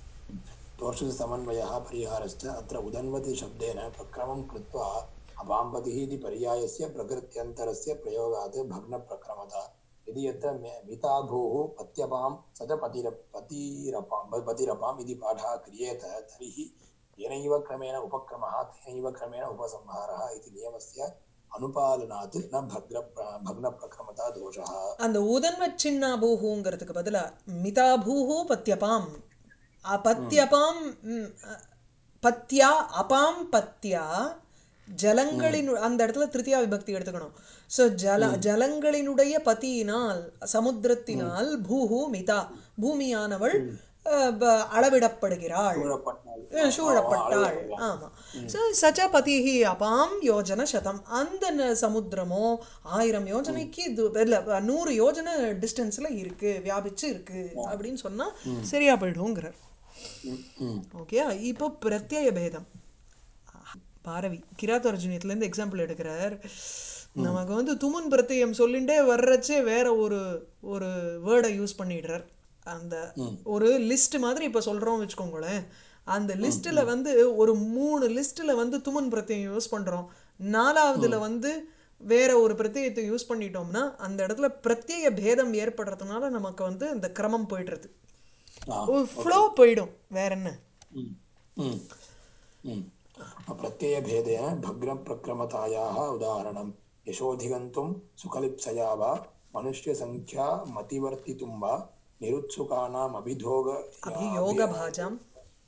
दोषसमन्वयः परिहारश्च अत्र उदन्वति शब्देन प्रक्रमं कृत्वा अपाम्पतिः इति पर्यायस्य प्रकृत्यन्तरस्य प्रयोगात् भग्नप्रक्रमता यदि यत्र मे- मिताभूः पत्यपां स च पतिर पतिरपां पतिरपाम् इति पाठः क्रियेत तर्हि येनैव क्रमेण उपक्रमः तेनैव क्रमेण उपसंहारः इति नियमस्य अनुपालनात् न भग्र भग्नप्रक्रमता दोषः அந்த உதன்வ சின்னா பூஹுங்கிறதுக்கு பதிலா மிதாபூஹு பத்யபாம் பத்யபாம் ம், அ, பத்யா அபாம் பத்யா ஜலங்களின் அந்த இடத்துல திருத்தியா விபக்தி எடுத்துக்கணும் ஸோ ஜல ஜலங்களினுடைய பதியினால் சமுத்திரத்தினால் பூஹு மிதா பூமியானவள் அ, ப- அளவிடப்படுகிறாள் சூழப்பட்டால் அஹ் சூழப்பட்டாள் ஆமா ஸோ சச்ச பதிஹி அபாம் யோஜன சதம் அந்த ந- சமுத்திரமோ ஆயிரம் யோஜனைக்கு இது இல்ல நூறு யோஜனை டிஸ்டன்ஸ்ல இருக்கு வியாபிச்சு இருக்கு அப்படின்னு சொன்னா சரியா போயிடுங்கிறார் ம், ம் ஓகே இப்போ பிரத்யய பேதம் பாரவி கிராத்தர்ஜுனியத்துலேருந்து எக்ஸாம்பிள் எடுக்கிறார் நமக்கு வந்து துமுன் பிரத்யம் சொல்லிண்டே வர்றச்சே வேற ஒரு ஒரு வேர்டை யூஸ் பண்ணிடுறார் அந்த ஒரு லிஸ்ட் மாதிரி இப்போ சொல்கிறோம் வச்சுக்கோங்களேன் அந்த லிஸ்ட்டில் வந்து ஒரு மூணு லிஸ்ட்டில் வந்து துமுன் பிரத்யம் யூஸ் பண்ணுறோம் நாலாவதுல வந்து வேற ஒரு பிரத்யயத்தை யூஸ் பண்ணிட்டோம்னா அந்த இடத்துல பிரத்யய பேதம் ஏற்படுறதுனால நமக்கு வந்து இந்த கிரமம் போயிடுறது ஆ ஒரு ஃப்ளோ போயிடும் வேற என்ன ம் ம் ம் प्रत्ययभेदेन भग्नप्रक्रमतायाः उदाहरणं यशोऽधिगन्तुं सुखलिप्सया वा मनुष्यसङ्ख्या मतिवर्तितुं वा निरुत्सुकानाम् अभिधोग अभियोगभाजाम्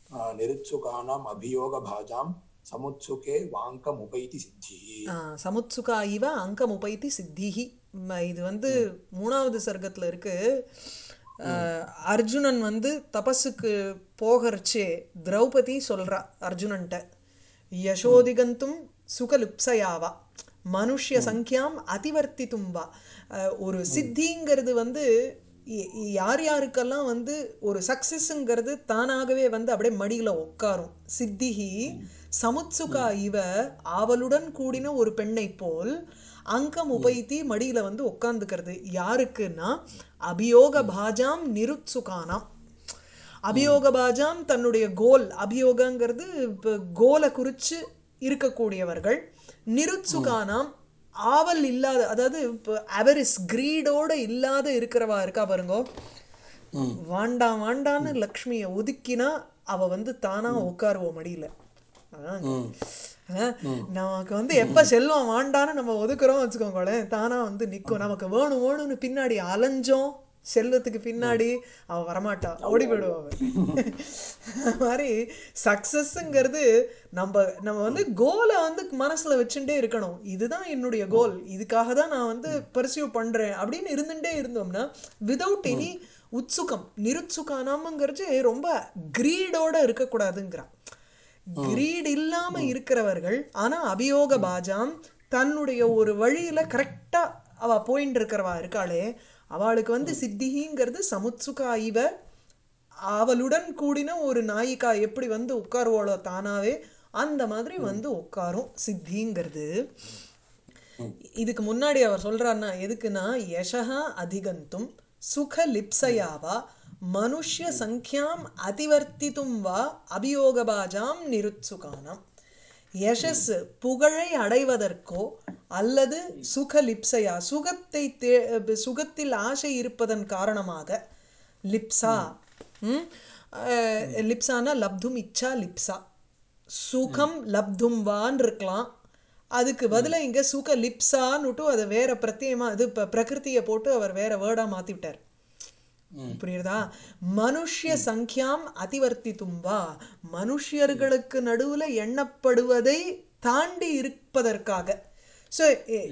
आ, निरुत्सुकानाम् अभियोगभाजां समुत्सुके वाङ्कमुपैति सिद्धिः ஆ, சமுத்சுகா இவ அங்கம் உபைத்தி சித்திஹி ம, இது வந்து மூணாவது சர்க்கத்தில் இருக்கு ஆ, அர்ஜுனன் வந்து தபஸுக்கு போகிறச்சே திரௌபதி சொல்றா அர்ஜுனன்ட்ட யசோதிகந்தும் சுகலுப்சயாவா மனுஷ்ய சங்கியாம் அதிவர்த்தித்தும் வா அஹ், ஒரு சித்திங்கிறது வந்து இ- இ- யார் யாருக்கெல்லாம் வந்து ஒரு சக்சஸ்ங்கிறது தானாகவே வந்து அப்படியே மடியில் உட்காரும் சித்திஹி சமுத்சுகா இவ ஆவலுடன் கூடின ஒரு பெண்ணை போல் அங்கம் உபைத்தி மடியில் வந்து உட்காந்துக்கிறது யாருக்குன்னா அபியோக பாஜாம் நிருத்சுகானாம் அபியோகபாஜாம் தன்னுடைய கோல் அபியோகங்கிறது இப்போ கோலை குறித்து இருக்கக்கூடியவர்கள் நிருத்சுகானாம் ஆவல் இல்லாத அதாவது இப்போ அவரிஸ் கிரீடோட இல்லாத இருக்கிறவா இருக்கா பாருங்க வாண்டாம் வாண்டான்னு லக்ஷ்மியை ஒதுக்கினா அவ வந்து தானா உட்காருவோம் மடியில அதான் அஹ், நமக்கு வந்து எப்ப செல்வம் வாண்டான்னு நம்ம ஒதுக்குறோம் வச்சுக்கோங்களேன் தானா வந்து நிக்கும் நமக்கு வேணும் வேணும்னு பின்னாடி அலைஞ்சோம் செல்வத்துக்கு பின்னாடி அவ வரமாட்டா ஓடி போயிடுவா அவ அது மாதிரி சக்சஸ்ங்கிறது நம்ம நம்ம வந்து கோலை வந்து மனசுல வச்சுட்டே இருக்கணும் இதுதான் என்னுடைய கோல் இதுக்காக தான் நான் வந்து பர்சியூ பண்றேன் அப்படின்னு இருந்துட்டே இருந்தோம்னா விதவுட் எனி உத்சுகம் நிருத்சுகானாமங்கிறது ரொம்ப கிரீடோட இருக்கக்கூடாதுங்கிறான் கிரீட் இல்லாம இருக்கிறவர்கள் ஆனா அபியோக பாஜாம் தன்னுடைய ஒரு வழியில கரெக்டா அவ போயின்னு இருக்கிறவா இருக்காளே அவளுக்கு வந்து சித்திகிங்கிறது சமுத்சுகா இவ அவளுடன் கூடின ஒரு நாயிகா எப்படி வந்து உட்காருவாளோ தானாவே அந்த மாதிரி வந்து உட்காரும் சித்திங்கிறது இதுக்கு முன்னாடி அவர் சொல்றாருன்னா எதுக்குன்னா யசஹா அதிகந்தும் சுக லிப்சயாவா மனுஷ்ய சங்கியாம் அதிவர்த்தித்தும் வா அபியோகபாஜாம் நிருத்சுகானாம் யசஸ் புகழை அடைவதற்கோ அல்லது சுக லிப்சையா சுகத்தை தே சுகத்தில் ஆசை இருப்பதன் காரணமாக லிப்சா ம்? அஹ், லிப்சானா லப்தும் இச்சா லிப்சா சுகம் லப்தும் வான்னு இருக்கலாம் அதுக்கு பதிலா இங்க சுக லிப்சான்னுட்டு அதை வேற பிரத்யேகமா இது இப்போ பிரகிருதியை போட்டு அவர் வேற வேர்டா மாத்தி விட்டார் புரியுறதா மனுஷ்ய சங்கியாம் அதிவர்த்தித்தும் வா மனுஷ்யர்களுக்கு நடுவுல எண்ணப்படுவதை தாண்டி இருப்பதற்காக so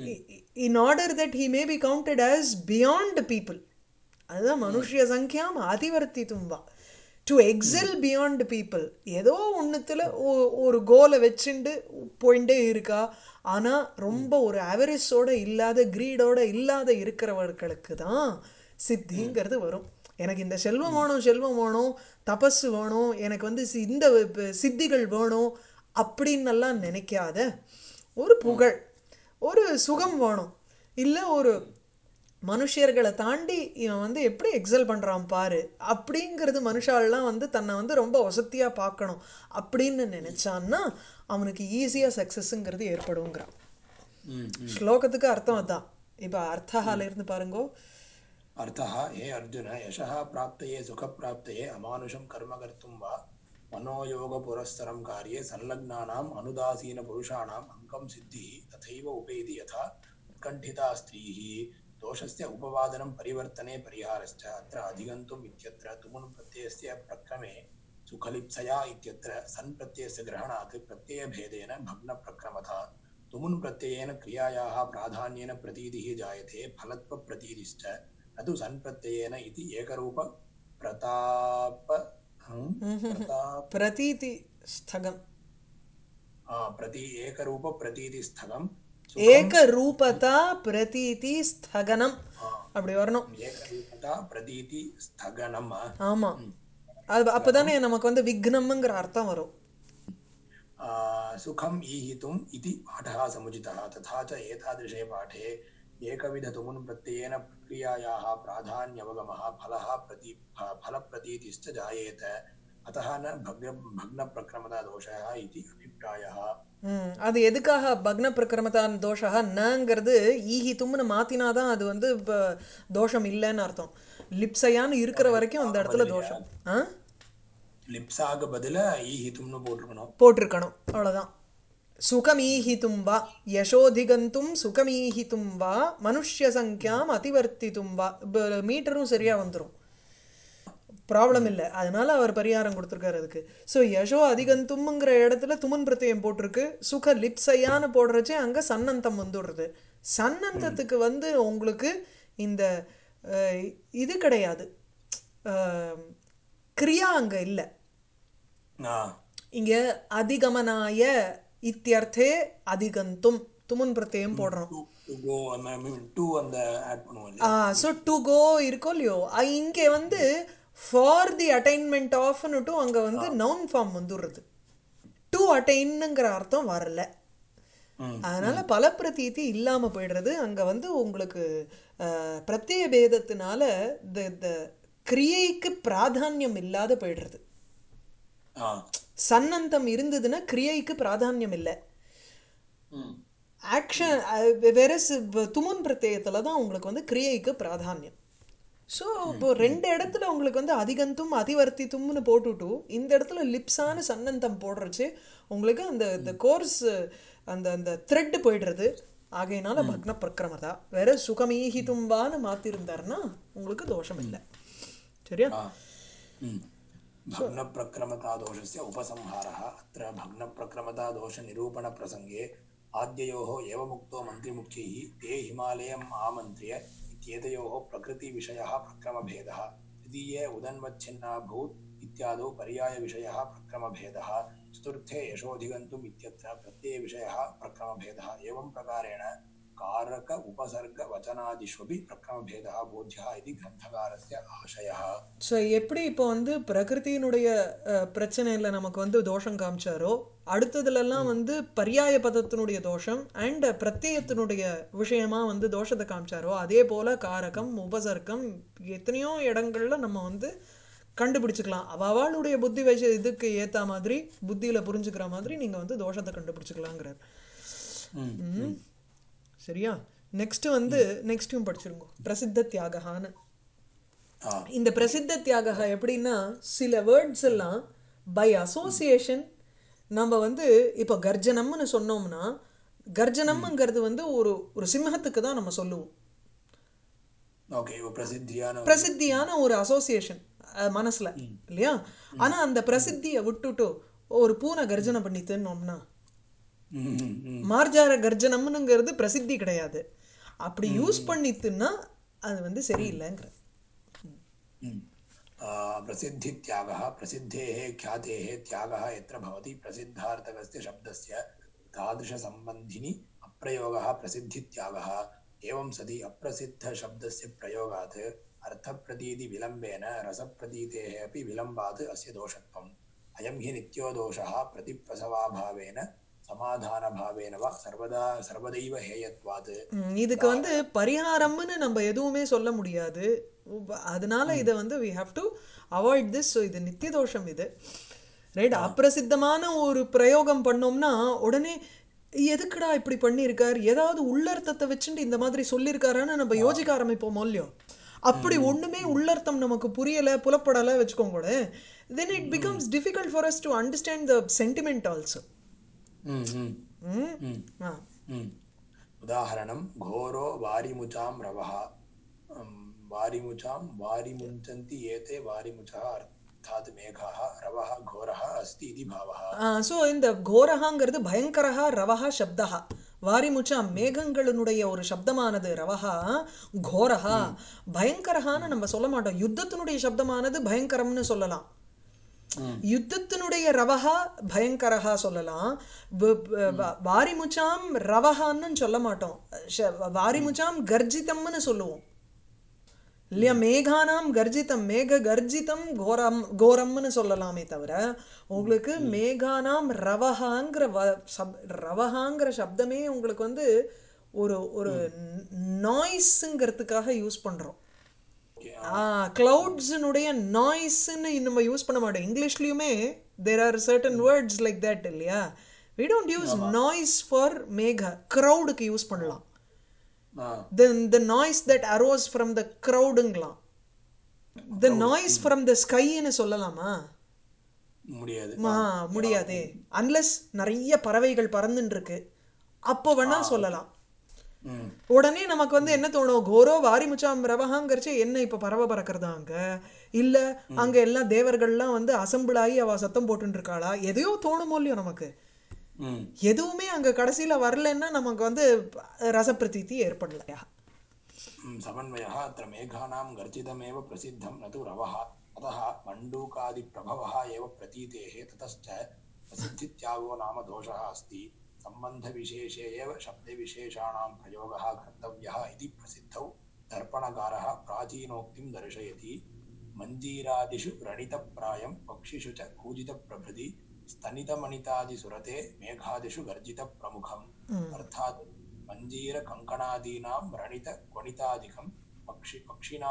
in order that he may be counted as beyond people அதுதான் மனுஷ்ய சங்கியாம் அதிவர்த்தித்தும் வா டு எக்ஸல் பியாண்ட் பீப்புள் ஏதோ ஒன்றுத்தில் ஒரு கோலை வச்சுண்டு போயிட்டே இருக்கா ஆனால் ரொம்ப ஒரு அவரிஸோட இல்லாத கிரீடோட இல்லாத இருக்கிறவர்களுக்கு தான் சித்திங்கிறது வரும் எனக்கு இந்த செல்வம் வேணும் செல்வம் வேணும் தபஸ் வேணும் எனக்கு வந்து சி- இந்த ப- சித்திகள் வேணும் அப்படின்னெல்லாம் நினைக்காத ஒரு புகழ் ஒரு சுகம் வேணும் இல்லை ஒரு மனுஷர்களை தாண்டி இவன் வந்து எப்படி எக்ஸல் பண்ணுறான் பாரு அப்படிங்கிறது மனுஷாலெலாம் வந்து தன்னை வந்து ரொம்ப வசதியாக பார்க்கணும் அப்படின்னு நினச்சான்னா அவனுக்கு ஈஸியாக சக்ஸஸ்ங்கிறது ஏற்படுங்கிறான் ஸ்லோகத்துக்கு அர்த்தம் அதான் இப்போ அர்த்தஹால இருந்து பாருங்கோ अर्थः हे अर्जुन यशः प्राप्तये सुखप्राप्तये अमानुषं कर्म कर्तुं वा मनोयोगपुरस्सरं कार्ये संलग्नानाम् अनुदासीनपुरुषाणाम् अङ्कं सिद्धिः तथैव उपेति यथा उत्कण्ठिता स्त्रीः दोषस्य उपवादनं परिवर्तने परिहारश्च अत्र अधिगन्तुम् इत्यत्र तुमुन् प्रत्ययस्य प्रक्रमे सुखलिप्सया इत्यत्र सन् प्रत्ययस्य ग्रहणात् प्रत्ययभेदेन भग्नप्रक्रमथा तुमुन् प्रत्ययेन क्रियायाः प्राधान्येन प्रतीतिः जायते फलत्वप्रतीतिश्च न तु सन् प्रत्ययेन इति एकरूप प्रताप हं? प्रताप பிரதீதி ஸ்தகம் आ, प्रति एकरूप प्रतीतिस्थगं ஏக ரூபதா பிரதீதி ஸ்தகனம் அப்படி வரணும் एकरूपता प्रतीति स्थगनम् ஆமா அது அப்பதானே நமக்கு வந்து விக்னம்ங்கிற அர்த்தம் வரும் आ, सुखम् ईहितुम् इति पाठः समुचितः तथा च एतादृशे पाठे एकविधतुमुन् प्रत्ययेन प्रक्रियायाः प्राधान्यवगमः फलः प्रति फ- फलप्रतीतिश्च जायेत अतः न भग्न भग्नप्रक्रमता दोषः इति अभिप्रायः ம், அது எதுக்காக பக்ன பிரக்கிரமதான் தோஷா நங்கிறது ஈஹி தும்னு மாத்தினாதான் அது வந்து இப்போ தோஷம் இல்லைன்னு அர்த்தம் லிப்சையான்னு இருக்கிற வரைக்கும் அந்த இடத்துல தோஷம் ஆ லிப்ஸாக பதிலா ஈஹித்தும்னு போட்டிருக்கணும் போட்டிருக்கணும் அவ்வளோதான் சுகமீஹித்தும் வா யசோதிகந்தும் சுகமீஹித்தும் வா மனுஷ்ய சங்கியாம் அதிவர்த்தித்தும் வா இப்போ மீட்டரும் சரியா வந்துடும் ப்ராப்ளம் இல்லை அதனால அவர் பரிகாரம் கொடுத்துருக்காரு அதுக்கு ஸோ யசோ அதிகந்தும்ங்கிற இடத்துல துமன் பிரत्यயம் போட்டிருக்கு சுக லிப்சையான்னு போடுறச்சே அங்கே சன்னந்தம் வந்துடுறது சன்னந்தத்துக்கு வந்து உங்களுக்கு இந்த அஹ், இது கிடையாது அஹ், கிரியா அங்கே இல்லை ஆ இங்க அதிகமனாய இத்தியர்த்தே அதிகந்தும் துமுன் பிரत्यயம் போடுறோம் டூ டு கோ டூ அந்த ஆட் பண்ணுவோம் இல்லையா ஸோ டு கோ இருக்கோ இல்லையோ அ- இங்கே வந்து ஃபார் தி அட்டைன்மெண்ட் ஆஃப்னுட்டு அங்கே வந்து நவுன் ஃபார்ம் வந்துடுறது டு அட்டைன்னுங்கிற அர்த்தம் வரல ம் அதனால பல பிரதீதி இல்லாமல் போயிடுறது அங்கே வந்து உங்களுக்கு அஹ், பிரத்யய பேதத்தினால இந்த இந்த கிரியைக்கு பிராதானியம் இல்லாத போயிடுறது ஆ சன்னந்தம் இருந்ததுன்னா கிரியைக்கு பிராதானியம் இல்லை ம் ஆக்ஷன் வெரஸ் துமுன் பிரத்யயத்தில் தான் உங்களுக்கு வந்து கிரியைக்கு பிராதானியம் ஸோ இப்போ ரெண்டு இடத்துல உங்களுக்கு வந்து அதிகந்தும் அதிவர்த்தித்தும்னு போட்டுட்டு இந்த இடத்துல லிப்ஸான சன்னந்தம் போடுறச்சு உங்களுக்கு அந்த இந்த கோர்ஸ் அந்த அந்த த்ரெட் போயிடுறது ஆகையினால பக்ன பிரக்கிரமதா வேற சுகமீகிதும்பான்னு மாத்திருந்தாருன்னா உங்களுக்கு தோஷம் இல்லை சரியா आ, हम्म। भग्नप्रक्रमतादोषस्य उपसंहारः अत्र भग्नप्रक्रमतादोषनिरूपणप्रसङ्गे आद्ययोः एवमुक्तो मन्त्रिमुख्यैः ते हिमालयम् आमन्त्र्य इत्येतयोः प्रकृतिविषयः प्रक्रमभेदः तृतीये उदन्वच्छिन्नाभूत् इत्यादौ पर्यायविषयः प्रक्रमभेदः चतुर्थे यशोऽधिगन्तुम् इत्यत्र प्रत्ययविषयः प्रक्रमभेदः एवं प्रकारेण कारक उपसर्गवचनादिष्वपि प्रक्रमभेदः बोध्यः इति ग्रन्थकारस्य आशयः ஸோ எப்படி இப்போ வந்து பிரகிருதியினுடைய அஹ், பிரச்சனையில் நமக்கு வந்து தோஷம் காமிச்சாரோ அடுத்ததுலலாம் வந்து பர்யாய பதத்தினுடைய தோஷம் அண்ட் பிரத்யயத்தினுடைய விஷயமா வந்து தோஷத்தை காமிச்சாரோ அதே போல காரகம் உபசர்க்கம் எத்தனையோ இடங்கள்ல நம்ம வந்து கண்டுபிடிச்சுக்கலாம் அவளுடைய புத்தி வயசு இதுக்கு ஏத்த மாதிரி புத்தியில புரிஞ்சுக்கிற மாதிரி நீங்க வந்து தோஷத்தை கண்டுபிடிச்சுக்கலாங்கிறார் ம். சரியா நெக்ஸ்ட் வந்து நெக்ஸ்ட்டும் படிச்சிருங்க பிரசித்த தியாகஹான்னு आ, இந்த பிரசித்த தியாகா எப்படின்னா சில வேர்ட்ஸ் எல்லாம் பை அசோசியேஷன் நம்ம வந்து இப்போ கர்ஜனம்னு சொன்னோம்னா கர்ஜனம்ங்கிறது வந்து ஒரு ஒரு சிம்மத்துக்கு தான் நம்ம சொல்லுவோம் ओके वो प्रसिद्धियान பிரசித்தியான ஒரு அசோசியேஷன் மனசுல இல்லையா ஆனா அந்த பிரசித்தியை விட்டுட்டு ஒரு பூனை கர்ஜனை பண்ணி தின்னோம்னா हम्म, हम्म, हम्म, மார்ஜார கர்ஜனம்னுங்கிறது பிரசித்தி கிடையாது அப்படி யூஸ் பண்ணித்துன்னா அது வந்து சரியில்லைங்கிற हम्म। आ, प्रसिद्धित्यागः प्रसिद्धेः ख्यातेः त्यागः यत्र भवति प्रसिद्धार्थकस्य शब्दस्य तादृशसम्बन्धिनि अप्रयोगः प्रसिद्धित्यागः एवं सति अप्रसिद्धशब्दस्य प्रयोगात् अर्थप्रतीतिविलम्बेन रसप्रतीतेः अपि विलम्बात् अस्य दोषत्वम् अयं हि नित्यो दोषः प्रतिप्रसवाभावेन समाधानभावेन वा सर्वदा सर्वदैव हेयत्वात् ம், இதுக்கு வந்து பரிகாரம்னு நம்ம எதுவுமே சொல்ல முடியாது உப்ப- அதனால இதை வந்து we have to avoid this so இது நித்திய தோஷம் இது ரைட் அப்பிரசித்தமான ஒரு பிரயோகம் பண்ணோம்னா உடனே எதுக்குடா இப்படி பண்ணியிருக்கார் ஏதாவது உள்ளர்த்தத்தை வச்சுட்டு இந்த மாதிரி சொல்லியிருக்காரான்னு நம்ம யோசிக்க ஆரம்பிப்போமோ இல்லையோ அப்படி ஒண்ணுமே உள்ளர்த்தம் நமக்கு புரியல புலப்படலை வச்சுக்கோங்க then it becomes difficult for us to understand the sentiment also hmm, hmm, hmm. Ah hmm. उदाहरणं घोरो वारिमुचां रवः अं, वारिमुचां वारिमुञ्चन्ति एते वारिमुचः अर्थात् मेघाः रवः घोरः अस्ति इति भावः ஸோ இந்த கோரஹாங்கிறது பயங்கரஹா ரவஹா சப்தஹா வாரிமுச்சா மேகங்களினுடைய ஒரு சப்தமானது ரவஹா கோரஹா பயங்கரஹான்னு நம்ம சொல்ல மாட்டோம் யுத்தத்தினுடைய சப்தமானது பயங்கரம்னு சொல்லலாம் யுத்தத்தினுடைய ரவஹா பயங்கரஹா சொல்லலாம் வ- வ- வ- வாரிமுச்சாம் ரவஹான்னு சொல்ல மாட்டோம் ஷ- வாரிமுச்சாம் கர்ஜிதம்னு சொல்லுவோம் இல்லையா மேகானாம் கர்ஜிதம் மேக கர்ஜிதம் கோரம் கோரம்னு சொல்லலாமே தவிர உங்களுக்கு மேகானாம் ரவஹாங்கிற வ சப் ரவஹாங்கிற சப்தமே உங்களுக்கு வந்து ஒரு ஒரு நாய்ஸுங்கிறதுக்காக யூஸ் பண்ணுறோம் Okay, கிளவுட்ஸினுடைய நாய்ஸ்ன்னு நம்ம யூஸ் பண்ண மாட்டோம் இங்கிலீஷ்லேயுமே there are certain words like that இல்லையா we don't use noise for மேக க்ரௌடுக்கு யூஸ் பண்ணலாம் ஆ, the the noise that arose from the crowdங்களாம் the noise from the skyன்னு சொல்லலாமா முடியாது மா முடியாதே அன்லெஸ் நிறைய பறவைகள் பறந்துன்னு இருக்கு அப்போ வேணா சொல்லலாம் ம் உடனே நமக்கு வந்து என்ன தோணும் கோரோ வாரிமுச்சாம் ரவஹாங்கிறச்சு என்ன இப்ப பறவை பறக்கிறதா அங்க இல்ல அங்க எல்லாம் தேவர்கள்லாம் வந்து அசம்பிள் ஆகி அவ சத்தம் போட்டுட்டு இருக்காளா எதையோ தோணுமோ இல்லையோ நமக்கு ம் எதுவுமே அங்க கடைசியில வரலன்னா நமக்கு வந்து ரசப்பிரதீதி ஏற்படலையா ம், समन्वयः अत्र मेघानां गर्जितमेव प्रसिद्धं न तु रवः अतः मण्डूकादिप्रभवः एव प्रतीतेः ततश्च प्रसिद्धित्यागो नाम दोषः अस्ति सम्बन्धविशेषे एव शब्दविशेषाणां प्रयोगः कर्तव्यः इति प्रसिद्धौ दर्पणकारः प्राचीनोक्तिं दर्शयति मञ्जीरादिषु व्रणितप्रायं पक्षिषु च कूजितप्रभृति स्तनितमणितादिसुरते मेघादिषु गर्जितप्रमुखम् अर्थात् मञ्जीरकङ्कणादीनां व्रणितक्वणितादिकं पक्षि पक्षिणां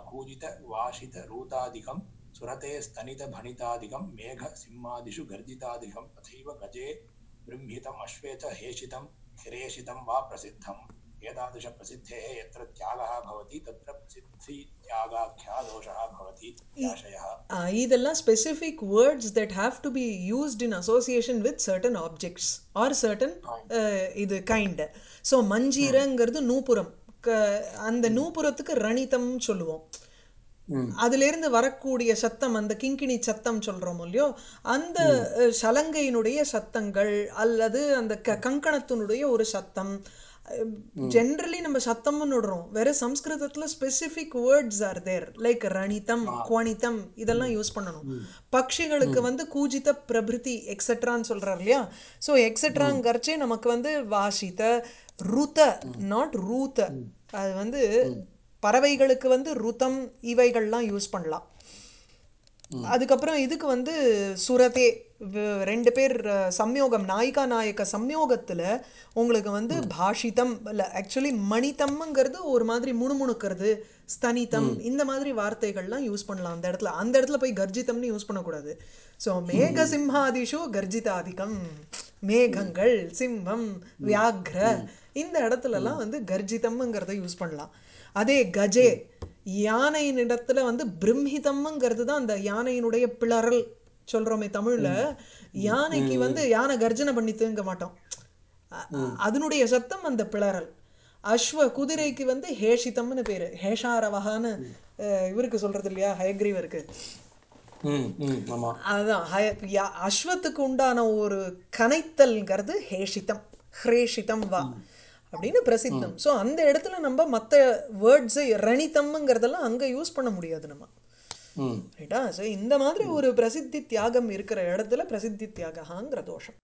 कूजितवाशितरूतादिकं सुरते स्तनितभणितादिकं मेघसिंहादिषु गर्जितादिकं तथैव गजे बृंहितम् अश्वे च हेषितं हिरेषितं वा प्रसिद्धम् एतादृशप्रसिद्धेः यत्र त्यागः भवति तत्र प्रसिद्धित्यागाख्या दोषः भवति इत्याशयः Uh, இதெல்லாம் specific words that have to be used in association with certain objects or certain இது கைண்ட் ஸோ மஞ்சீரங்கிறது நூபுரம் க- அந்த நூபுரத்துக்கு ரணிதம் சொல்லுவோம் அதிலிருந்து வரக்கூடிய சத்தம் அந்த கிங்கிணி சத்தம் சொல்றோம் இல்லையோ அந்த அஹ், சலங்கையினுடைய சத்தங்கள் அல்லது அந்த க கங்கணத்தினுடைய ஒரு சத்தம் ஜென்ரலி நம்ம சத்தம்னு விடுறோம் வேற சம்ஸ்கிருதத்துல specific words are there like ரணிதம் குவணிதம் இதெல்லாம் யூஸ் பண்ணணும் பக்ஷிகளுக்கு வந்து கூஜித பிரபிருதி எக்ஸெட்ரான்னு சொல்றாரு இல்லையா ஸோ எக்ஸெட்ராங்கிறச்சே நமக்கு வந்து வாசித ருத நாட் ரூத அது வந்து பறவைகளுக்கு வந்து ருதம் இவைகள்லாம் யூஸ் பண்ணலாம் அதுக்கப்புறம் இதுக்கு வந்து சுரதே வ- ரெண்டு பேர் அஹ், சம்யோகம் நாயிகா நாயக சம்யோகத்துல உங்களுக்கு வந்து பாஷிதம் இல்ல ஆக்சுவலி மணிதம்ங்கிறது ஒரு மாதிரி முணுமுணுக்கிறது ஸ்தனிதம் இந்த மாதிரி வார்த்தைகள்லாம் யூஸ் பண்ணலாம் அந்த இடத்துல அந்த இடத்துல போய் கர்ஜிதம்னு யூஸ் பண்ணக்கூடாது ஸோ மேக சிம்ஹாதிஷு கர்ஜிதாதிகம் மேகங்கள் சிம்மம் வியாக்ர இந்த இடத்துலலாம் வந்து கர்ஜிதம்ங்கிறத யூஸ் பண்ணலாம் அதே கஜே யானையின் இடத்துல வந்து பிரம்ஹிதம்ங்கிறது தான் அந்த யானையினுடைய பிளறல் சொல்றோமே தமிழ்ல யானைக்கு வந்து யானை கர்ஜனை பண்ணி தூங்க மாட்டோம் அ- அதனுடைய சத்தம் அந்த பிளறல் அஸ்வ குதிரைக்கு வந்து ஹேஷிதம்னு பேரு ஹேஷாரவகான்னு அஹ், இவருக்கு சொல்றது இல்லையா ஹயக்ரீவருக்கு ம் ம் ஆமா அதுதான் ஹய- யா- அஸ்வத்துக்கு உண்டான ஒரு கனைத்தல்ங்கிறது ஹேஷிதம் ஹ்ரேஷிதம் வா அப்படின்னு பிரசித்தம் ஸோ அந்த இடத்துல நம்ம மற்ற வேர்ட்ஸை ரணிதம்ங்கிறதெல்லாம் அங்கே யூஸ் பண்ண முடியாது நம்ம ம் ரைட்டா ஸோ இந்த மாதிரி ஒரு பிரசித்தி தியாகம் இருக்கிற இடத்துல பிரசித்தி தியாகங்கிற தோஷம்